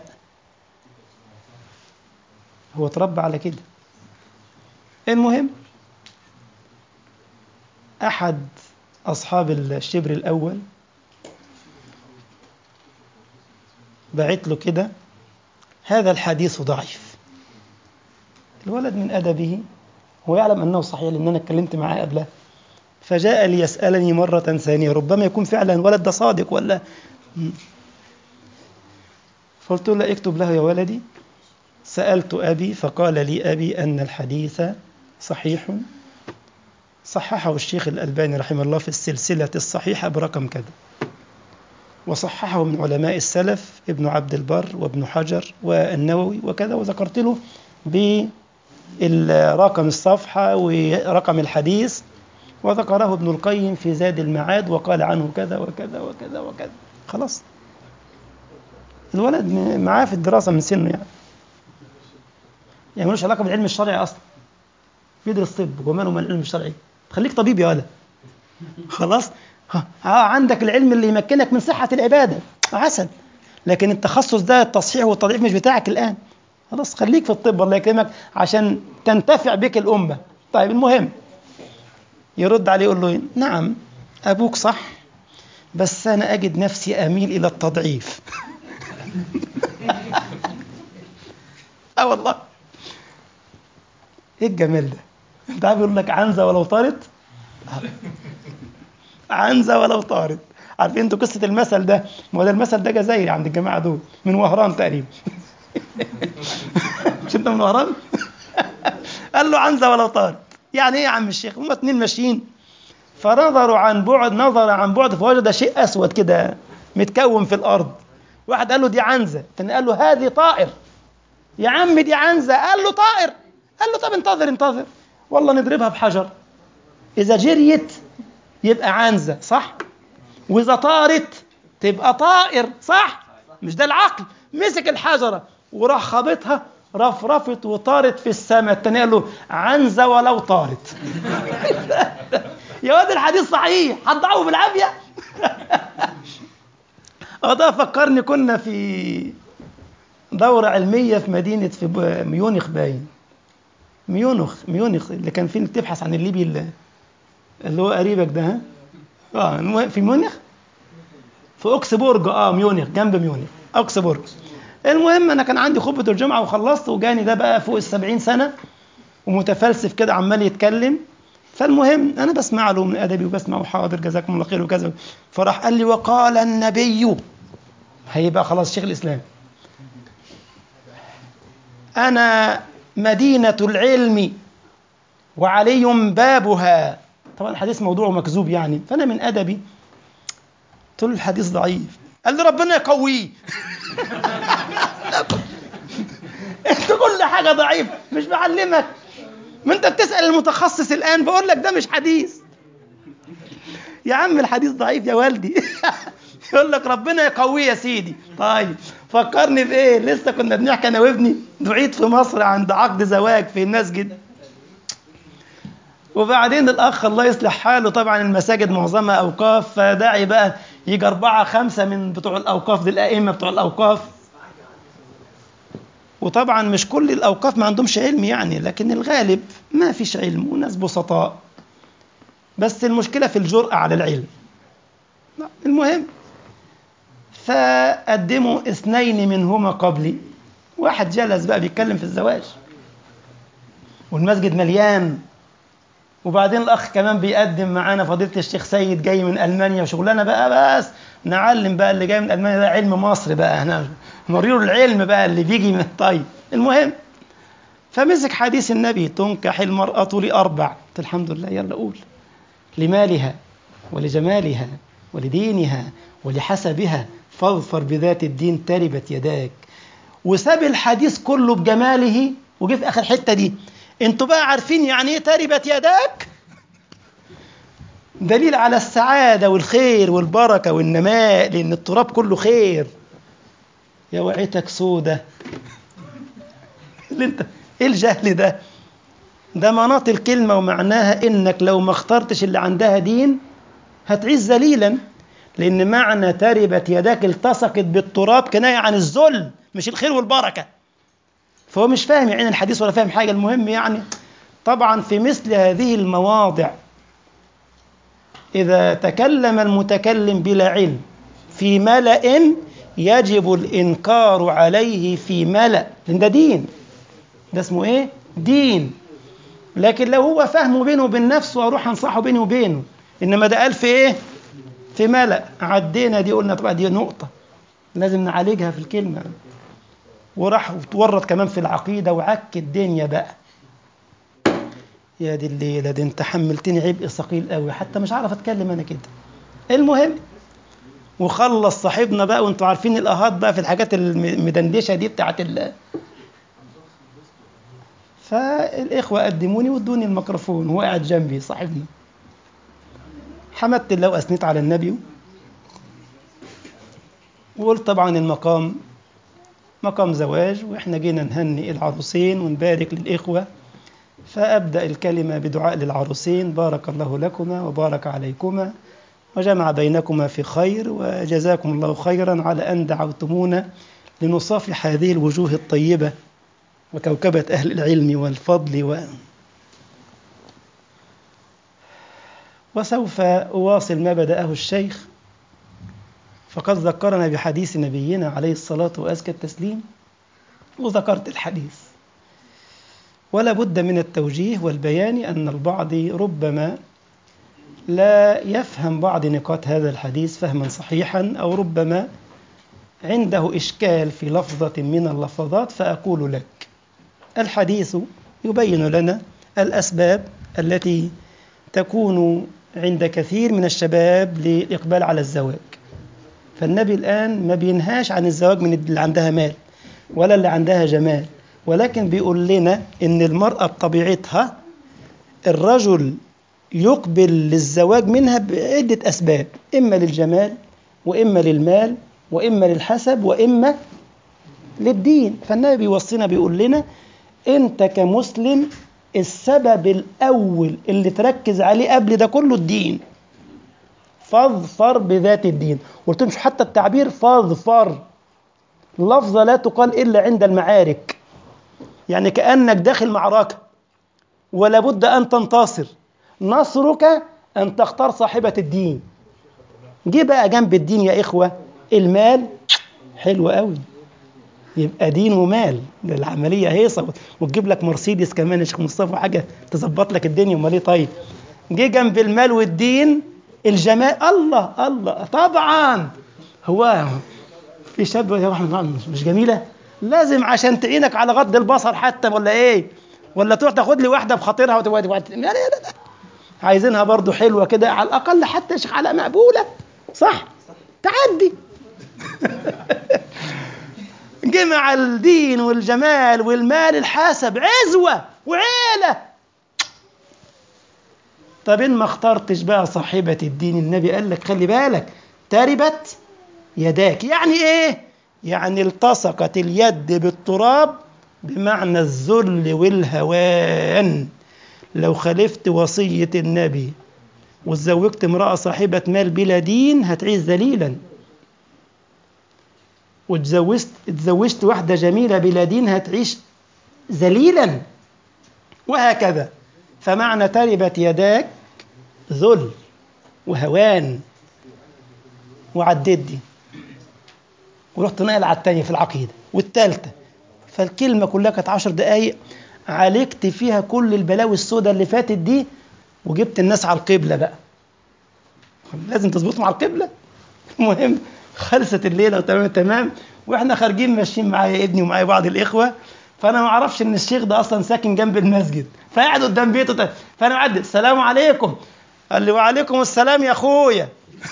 [SPEAKER 1] هو اتربى على كده المهم أحد أصحاب الشبر الأول بعت له كده هذا الحديث ضعيف الولد من أدبه هو يعلم أنه صحيح لأن أنا اتكلمت معاه قبله فجاء ليسألني مرة ثانية ربما يكون فعلا الولد ده صادق ولا فقلت له لا اكتب له يا ولدي سألت أبي فقال لي أبي أن الحديث صحيح صححه الشيخ الألباني رحمه الله في السلسلة الصحيحة برقم كذا وصححه من علماء السلف ابن عبد البر وابن حجر والنووي وكذا وذكرت له برقم الصفحة ورقم الحديث وذكره ابن القيم في زاد المعاد وقال عنه كذا وكذا وكذا وكذا خلاص الولد معاه في الدراسة من سنه يعني يعني ملوش علاقة بالعلم الشرعي أصلا بيدرس طب وماله من العلم الشرعي خليك طبيب يا ولد خلاص ها عندك العلم اللي يمكنك من صحة العبادة عسل لكن التخصص ده التصحيح والتضعيف مش بتاعك الآن خلاص خليك في الطب الله يكرمك عشان تنتفع بك الأمة طيب المهم يرد عليه يقول له نعم أبوك صح بس أنا أجد نفسي أميل إلى التضعيف اه والله ايه الجمال ده انت عارف يقول لك عنزه ولو طارت عنزه ولو طارت عارفين انتوا قصه المثل ده ما هو ده المثل ده جزائري عند الجماعه دول من وهران تقريبا مش انت من وهران قال له عنزه ولو طارت يعني ايه يا عم الشيخ هم اتنين ماشيين فنظروا عن بعد نظر عن بعد فوجد شيء اسود كده متكون في الارض واحد قال له دي عنزه الثاني قال له هذه طائر يا عم دي عنزه قال له طائر قال له طب انتظر انتظر والله نضربها بحجر اذا جريت يبقى عنزه صح واذا طارت تبقى طائر صح مش ده العقل مسك الحجره وراح خابطها رفرفت وطارت في السماء التاني قال له عنزه ولو طارت يا واد الحديث صحيح هتضعه بالعافيه اه ده فكرني كنا في دورة علمية في مدينة في ميونخ باين ميونخ ميونخ اللي كان فيه تبحث عن الليبي اللي, اللي هو قريبك ده ها اه في ميونخ في اوكسبورج اه ميونخ جنب ميونخ اوكسبورج المهم انا كان عندي خطبه الجمعه وخلصت وجاني ده بقى فوق السبعين سنه ومتفلسف كده عمال يتكلم فالمهم انا بسمع له من ادبي وبسمع حاضر جزاكم الله خير وكذا فراح قال لي وقال النبي هيبقى خلاص شيخ الاسلام انا مدينه العلم وعلي بابها طبعا الحديث موضوعه مكذوب يعني فانا من ادبي قلت له الحديث ضعيف قال لي ربنا يقويه انت كل حاجه ضعيف مش بعلمك ما انت بتسال المتخصص الان بقول لك ده مش حديث يا عم الحديث ضعيف يا والدي يقول لك ربنا يقويه يا سيدي طيب فكرني بايه لسه كنا بنحكي انا وابني دعيت في مصر عند عقد زواج في المسجد وبعدين الاخ الله يصلح حاله طبعا المساجد معظمها اوقاف فداعي بقى يجي اربعه خمسه من بتوع الاوقاف دي الائمه بتوع الاوقاف وطبعا مش كل الأوقاف ما عندهمش علم يعني لكن الغالب ما فيش علم وناس بسطاء بس المشكلة في الجرأة على العلم المهم فقدموا اثنين منهما قبلي واحد جلس بقى بيتكلم في الزواج والمسجد مليان وبعدين الاخ كمان بيقدم معانا فضيله الشيخ سيد جاي من المانيا وشغلانه بقى بس نعلم بقى اللي جاي من المانيا ده علم مصر بقى احنا نوريه العلم بقى اللي بيجي من طيب المهم فمسك حديث النبي تنكح المرأة لأربع قلت الحمد لله يلا قول لمالها ولجمالها ولدينها ولحسبها فاظفر بذات الدين تربت يداك وساب الحديث كله بجماله وجه في اخر حته دي انتوا بقى عارفين يعني ايه تربت يداك دليل على السعاده والخير والبركه والنماء لان التراب كله خير يا وعيتك سودة اللي انت ايه الجهل ده ده مناط الكلمه ومعناها انك لو ما اخترتش اللي عندها دين هتعيش ذليلا لان معنى تربت يداك التصقت بالتراب كنايه عن الذل مش الخير والبركه فهو مش فاهم يعني الحديث ولا فاهم حاجه المهم يعني طبعا في مثل هذه المواضع اذا تكلم المتكلم بلا علم في ملا يجب الانكار عليه في ملا لان ده دين ده اسمه ايه دين لكن لو هو فهمه بينه وبين نفسه اروح انصحه بيني وبينه انما ده قال في ايه في ملأ عدينا دي قلنا طبعا دي نقطة لازم نعالجها في الكلمة وراح وتورط كمان في العقيدة وعك الدنيا بقى يا دي الليلة دي انت حملتني عبء ثقيل قوي حتى مش عارف اتكلم انا كده المهم وخلص صاحبنا بقى وانتوا عارفين الاهات بقى في الحاجات المدندشة دي بتاعت ال فالاخوة قدموني وادوني الميكروفون وهو قاعد جنبي صاحبنا حمدت الله واثنيت على النبي وقلت طبعا المقام مقام زواج واحنا جينا نهنئ العروسين ونبارك للاخوه فابدا الكلمه بدعاء للعروسين بارك الله لكما وبارك عليكما وجمع بينكما في خير وجزاكم الله خيرا على ان دعوتمونا لنصافح هذه الوجوه الطيبه وكوكبه اهل العلم والفضل و وسوف أواصل ما بدأه الشيخ فقد ذكرنا بحديث نبينا عليه الصلاة وأزكى التسليم وذكرت الحديث ولا بد من التوجيه والبيان أن البعض ربما لا يفهم بعض نقاط هذا الحديث فهما صحيحا أو ربما عنده إشكال في لفظة من اللفظات فأقول لك الحديث يبين لنا الأسباب التي تكون عند كثير من الشباب للإقبال على الزواج فالنبي الآن ما بينهاش عن الزواج من اللي عندها مال ولا اللي عندها جمال ولكن بيقول لنا إن المرأة بطبيعتها الرجل يقبل للزواج منها بعدة أسباب إما للجمال وإما للمال وإما للحسب وإما للدين فالنبي بيوصينا بيقول لنا أنت كمسلم السبب الأول اللي تركز عليه قبل ده كله الدين فاظفر بذات الدين قلت مش حتى التعبير فاظفر لفظة لا تقال إلا عند المعارك يعني كأنك داخل معركة ولا بد أن تنتصر نصرك أن تختار صاحبة الدين جه بقى جنب الدين يا إخوة المال حلو قوي يبقى دين ومال ده العمليه هيصه وتجيب لك مرسيدس كمان يا شيخ مصطفى حاجه تظبط لك الدنيا امال ايه طيب جه جنب المال والدين الجمال الله الله طبعا هو في شاب يا احمد مش جميله لازم عشان تعينك على غض البصر حتى ولا ايه ولا تروح تاخد لي واحده بخاطرها وتبقى لا لا لا عايزينها برضو حلوه كده على الاقل حتى يا شيخ على مقبوله صح تعدي جمع الدين والجمال والمال الحسب عزوة وعيلة طب إن ما اخترتش بقى صاحبة الدين النبي قال لك خلي بالك تربت يداك يعني إيه؟ يعني التصقت اليد بالتراب بمعنى الذل والهوان لو خالفت وصية النبي وتزوجت امرأة صاحبة مال بلا دين هتعيش ذليلا وتزوجت اتزوجت واحدة جميلة بلا دين هتعيش ذليلا وهكذا فمعنى تربت يداك ذل وهوان وعديت دي ورحت ناقل على التانية في العقيدة والتالتة فالكلمة كلها كانت عشر دقايق عالجت فيها كل البلاوي السوداء اللي فاتت دي وجبت الناس على القبلة بقى لازم تظبطهم على القبلة المهم خلصت الليلة وتمام تمام واحنا خارجين ماشيين معايا ابني ومعايا بعض الإخوة فأنا ما أعرفش إن الشيخ ده أصلا ساكن جنب المسجد فقاعد قدام بيته ده. فأنا معدي السلام عليكم قال لي وعليكم السلام يا أخويا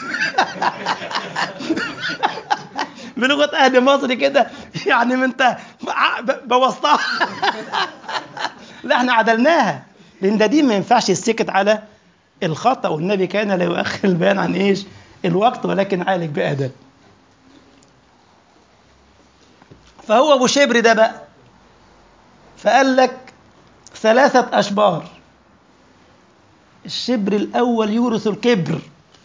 [SPEAKER 1] بلغة أهل مصر كده يعني ما أنت بوظتها لا احنا عدلناها لأن ده دي ما ينفعش السكت على الخطأ والنبي كان لا يؤخر البيان عن إيش الوقت ولكن عالج بأدب فهو أبو شبر ده بقى فقال لك ثلاثة أشبار الشبر الأول يورث الكبر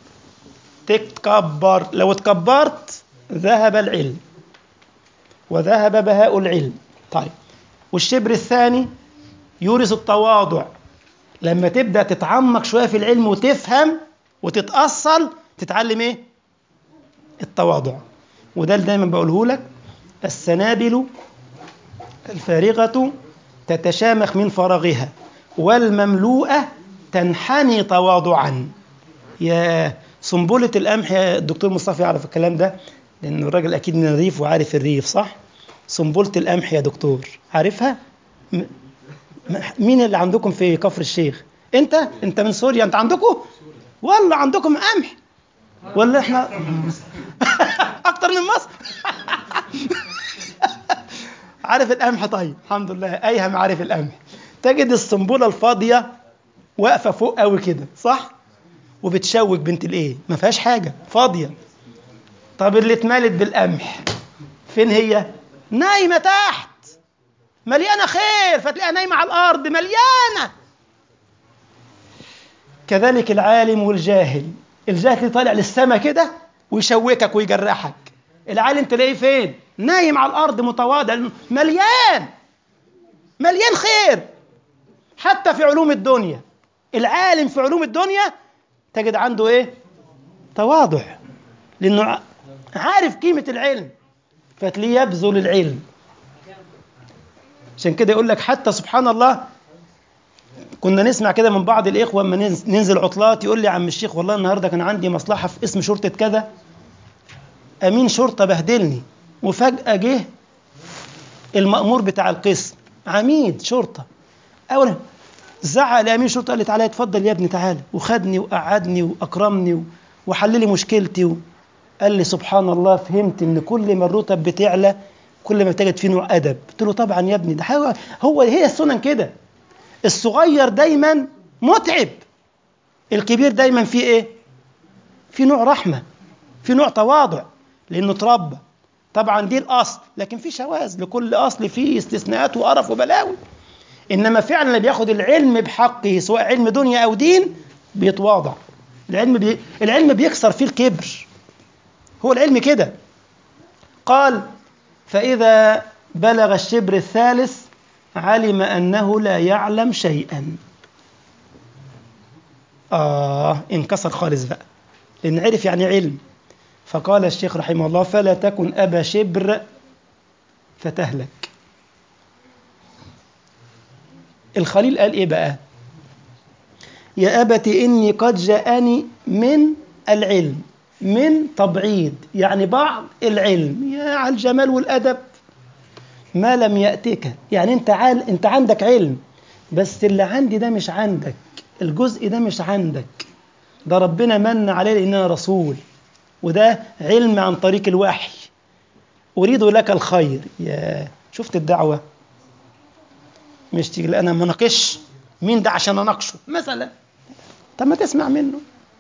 [SPEAKER 1] تتكبر لو اتكبرت ذهب العلم وذهب بهاء العلم طيب والشبر الثاني يورث التواضع لما تبدأ تتعمق شوية في العلم وتفهم وتتأصل تتعلم ايه التواضع وده اللي دايما بقوله لك السنابل الفارغة تتشامخ من فراغها والمملوءة تنحني تواضعا يا سنبلة القمح يا الدكتور مصطفى يعرف الكلام ده لأن الراجل أكيد من الريف وعارف الريف صح؟ سنبلة القمح يا دكتور عارفها؟ م... مين اللي عندكم في كفر الشيخ؟ أنت؟ أنت من سوريا أنت عندكم؟ والله عندكم قمح ولا احنا أكتر من مصر؟ عارف القمح طيب الحمد لله أيهم عارف القمح تجد السنبلة الفاضية واقفة فوق قوي كده صح؟ وبتشوك بنت الايه ما فيهاش حاجه فاضيه طب اللي اتملت بالقمح فين هي نايمه تحت مليانه خير فتلاقيها نايمه على الارض مليانه كذلك العالم والجاهل الجاهل اللي طالع للسما كده ويشوكك ويجرحك العالم تلاقيه فين نايم على الارض متواضع مليان مليان خير حتى في علوم الدنيا العالم في علوم الدنيا تجد عنده ايه تواضع لانه عارف قيمه العلم فتلاقيه يبذل العلم عشان كده يقول لك حتى سبحان الله كنا نسمع كده من بعض الاخوه لما ننزل عطلات يقول لي يا عم الشيخ والله النهارده كان عندي مصلحه في اسم شرطه كذا امين شرطه بهدلني وفجاه جه المأمور بتاع القسم عميد شرطه اولا زعق لامين شرطه قال لي تعالى اتفضل يا ابني تعالى وخدني وقعدني واكرمني وحل لي مشكلتي قال لي سبحان الله فهمت ان كل ما الرتب بتعلى كل ما تجد فيه نوع ادب قلت له طبعا يا ابني ده حاجه هو هي السنن كده الصغير دايما متعب الكبير دايما فيه ايه في نوع رحمه في نوع تواضع لانه اتربى طبعا دي الاصل لكن في شواذ لكل اصل فيه استثناءات وقرف وبلاوي انما فعلا اللي بياخد العلم بحقه سواء علم دنيا او دين بيتواضع العلم بي... العلم بيكسر فيه الكبر هو العلم كده قال فاذا بلغ الشبر الثالث علم انه لا يعلم شيئا اه انكسر خالص بقى لان عرف يعني علم فقال الشيخ رحمه الله فلا تكن ابا شبر فتهلك الخليل قال ايه بقى يا أبت إني قد جاءني من العلم من تبعيض يعني بعض العلم يا على الجمال والأدب ما لم يأتك يعني أنت عال أنت عندك علم بس اللي عندي ده مش عندك الجزء ده مش عندك ده ربنا من عليه لأن أنا رسول وده علم عن طريق الوحي أريد لك الخير يا شفت الدعوة مش تيجي انا ما ناقش مين ده عشان اناقشه مثلا طب ما تسمع منه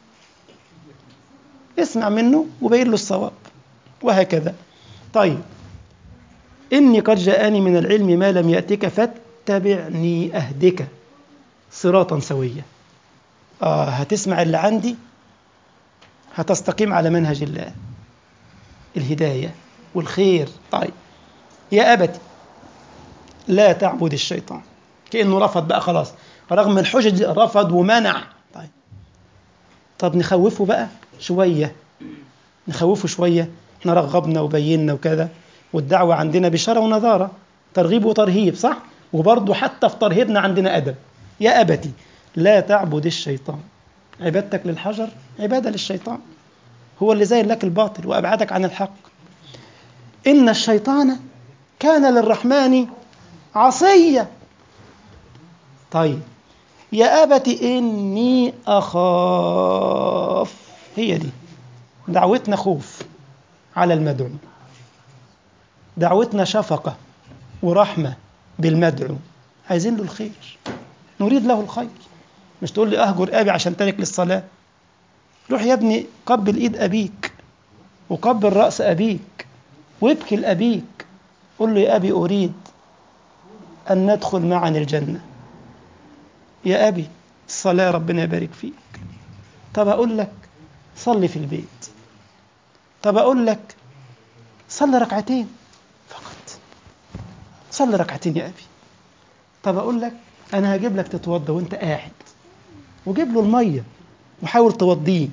[SPEAKER 1] اسمع منه وبين له الصواب وهكذا طيب إني قد جاءني من العلم ما لم يأتك فاتبعني أهدك صراطا سويا آه هتسمع اللي عندي هتستقيم على منهج الله الهداية والخير طيب يا أبتي لا تعبد الشيطان كأنه رفض بقى خلاص رغم الحجج رفض ومنع طيب طب نخوفه بقى شوية نخوفه شوية احنا رغبنا وبينا وكذا والدعوة عندنا بشارة ونظارة ترغيب وترهيب صح وبرضه حتى في ترهيبنا عندنا أدب يا أبتي لا تعبد الشيطان عبادتك للحجر عبادة للشيطان هو اللي زين لك الباطل وأبعدك عن الحق إن الشيطان كان للرحمن عصيا طيب يا أبت إني أخاف هي دي دعوتنا خوف على المدعو دعوتنا شفقة ورحمة بالمدعو عايزين له الخير نريد له الخير مش تقول لي أهجر أبي عشان تارك للصلاة روح يا ابني قبل إيد أبيك وقبل رأس أبيك وابكي لأبيك قل له يا أبي أريد أن ندخل معا الجنة يا أبي الصلاة ربنا يبارك فيك طب أقول لك صلي في البيت طب أقول لك صلي ركعتين فقط صلي ركعتين يا أبي طب أقول لك أنا هجيب لك تتوضى وأنت قاعد وجيب له المية وحاول توضيه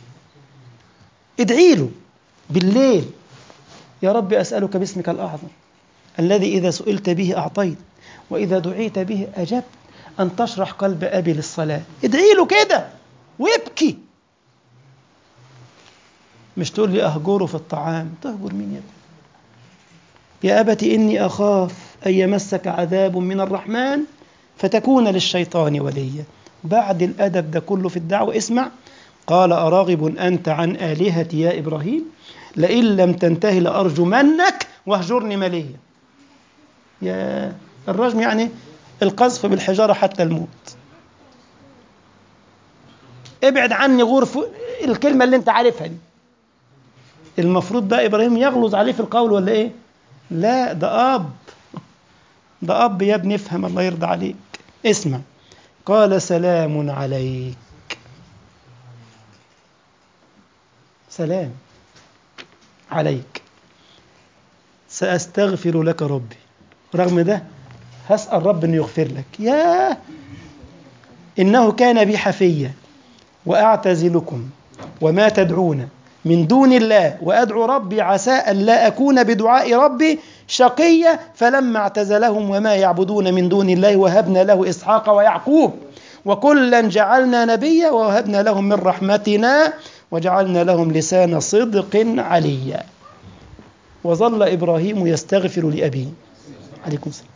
[SPEAKER 1] ادعي له بالليل يا رب أسألك باسمك الأعظم الذي إذا سئلت به أعطيت وإذا دعيت به أجبت أن تشرح قلب أبي للصلاة ادعي له كده وابكي مش تقول لي أهجره في الطعام تهجر مين يا ابني يا أبت إني أخاف أن يمسك عذاب من الرحمن فتكون للشيطان وليا بعد الأدب ده كله في الدعوة اسمع قال أراغب أنت عن آلهتي يا إبراهيم لئن لم تنتهي لأرجمنك واهجرني مليا يا الرجم يعني القذف بالحجارة حتى الموت ابعد عني غرف الكلمة اللي انت عارفها دي المفروض بقى إبراهيم يغلظ عليه في القول ولا إيه لا ده أب ده أب يا ابني افهم الله يرضى عليك اسمع قال سلام عليك سلام عليك سأستغفر لك ربي رغم ده هسأل رب أن يغفر لك يا إنه كان بي حفيا وأعتزلكم وما تدعون من دون الله وأدعو ربي عسى أن لا أكون بدعاء ربي شقيا فلما اعتزلهم وما يعبدون من دون الله وهبنا له إسحاق ويعقوب وكلا جعلنا نبيا ووهبنا لهم من رحمتنا وجعلنا لهم لسان صدق عليا وظل إبراهيم يستغفر لأبيه عليكم السلام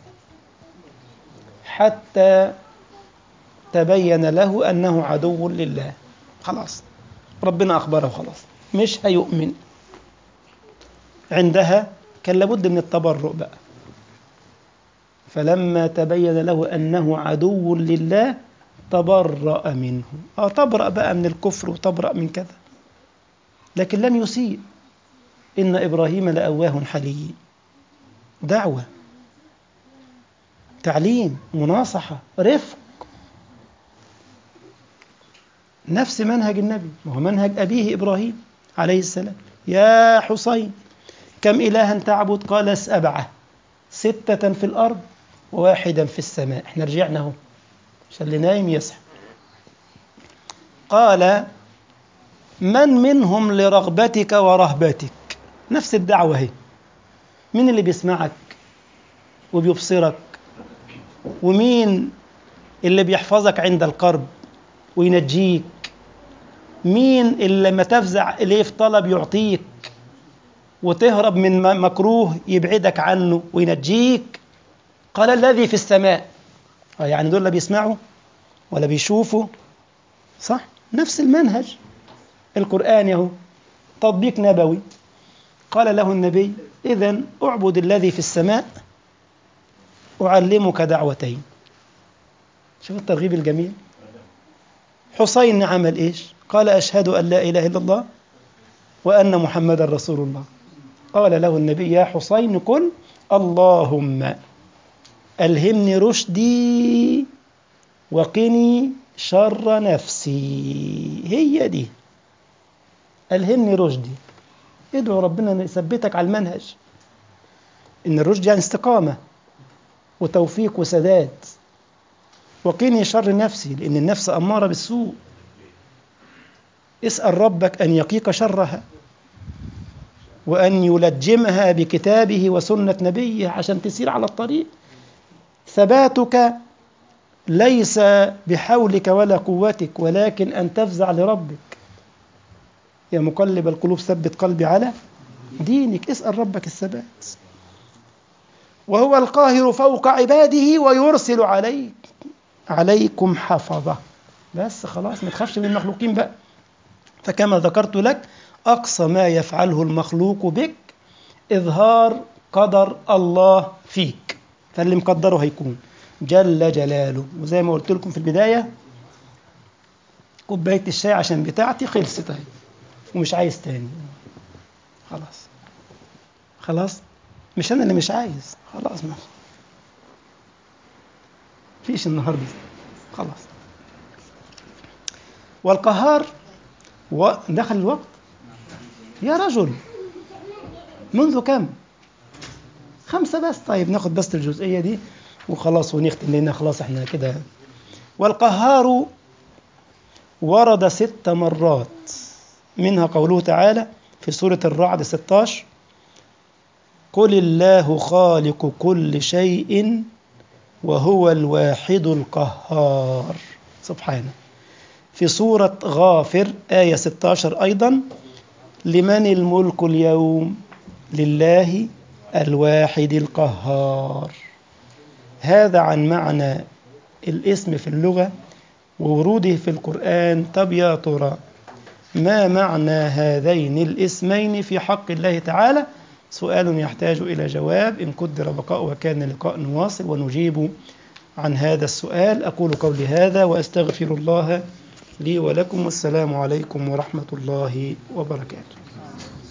[SPEAKER 1] حتى تبين له أنه عدو لله خلاص ربنا أخبره خلاص مش هيؤمن عندها كان لابد من التبرؤ بقى فلما تبين له أنه عدو لله تبرأ منه اه تبرأ بقى من الكفر وتبرأ من كذا لكن لم يسيء إن إبراهيم لأواه حليم دعوة تعليم مناصحة رفق نفس منهج النبي وهو منهج أبيه إبراهيم عليه السلام يا حسين كم إلها تعبد قال سبعة ستة في الأرض وواحدا في السماء احنا رجعنا اهو عشان اللي نايم يصحى قال من منهم لرغبتك ورهبتك نفس الدعوة هي مين اللي بيسمعك وبيبصرك ومين اللي بيحفظك عند القرب وينجيك مين اللي لما تفزع إليه في طلب يعطيك وتهرب من مكروه يبعدك عنه وينجيك قال الذي في السماء يعني دول لا بيسمعوا ولا بيشوفوا صح نفس المنهج القرآن يهو تطبيق نبوي قال له النبي إذا اعبد الذي في السماء أعلمك دعوتين شوف الترغيب الجميل حسين عمل إيش قال أشهد أن لا إله إلا الله وأن محمد رسول الله قال له النبي يا حسين قل اللهم ألهمني رشدي وقني شر نفسي هي دي ألهمني رشدي ادعو ربنا أن يثبتك على المنهج إن الرشد يعني استقامة وتوفيق وسداد وقيني شر نفسي لأن النفس أمارة بالسوء اسأل ربك أن يقيك شرها وأن يلجمها بكتابه وسنة نبيه عشان تسير على الطريق ثباتك ليس بحولك ولا قوتك ولكن أن تفزع لربك يا مقلب القلوب ثبت قلبي على دينك اسأل ربك الثبات وهو القاهر فوق عباده ويرسل عليك عليكم حفظة بس خلاص ما تخافش من المخلوقين بقى فكما ذكرت لك أقصى ما يفعله المخلوق بك إظهار قدر الله فيك فاللي مقدره هيكون جل جلاله وزي ما قلت لكم في البداية كوباية الشاي عشان بتاعتي خلصت اهي ومش عايز تاني خلاص خلاص مش أنا اللي مش عايز خلاص ما فيش النهاردة خلاص والقهار ودخل الوقت يا رجل منذ كم خمسة بس طيب ناخد بس الجزئية دي وخلاص ونختم لنا خلاص احنا كده والقهار ورد ست مرات منها قوله تعالى في سورة الرعد 16 قل الله خالق كل شيء وهو الواحد القهار سبحانه في سورة غافر آية 16 أيضا لمن الملك اليوم لله الواحد القهار هذا عن معنى الاسم في اللغة ووروده في القرآن طب يا ترى ما معنى هذين الاسمين في حق الله تعالى سؤال يحتاج إلى جواب إن قدر بقاء وكان لقاء واصل ونجيب عن هذا السؤال أقول قولي هذا وأستغفر الله لي ولكم والسلام عليكم ورحمة الله وبركاته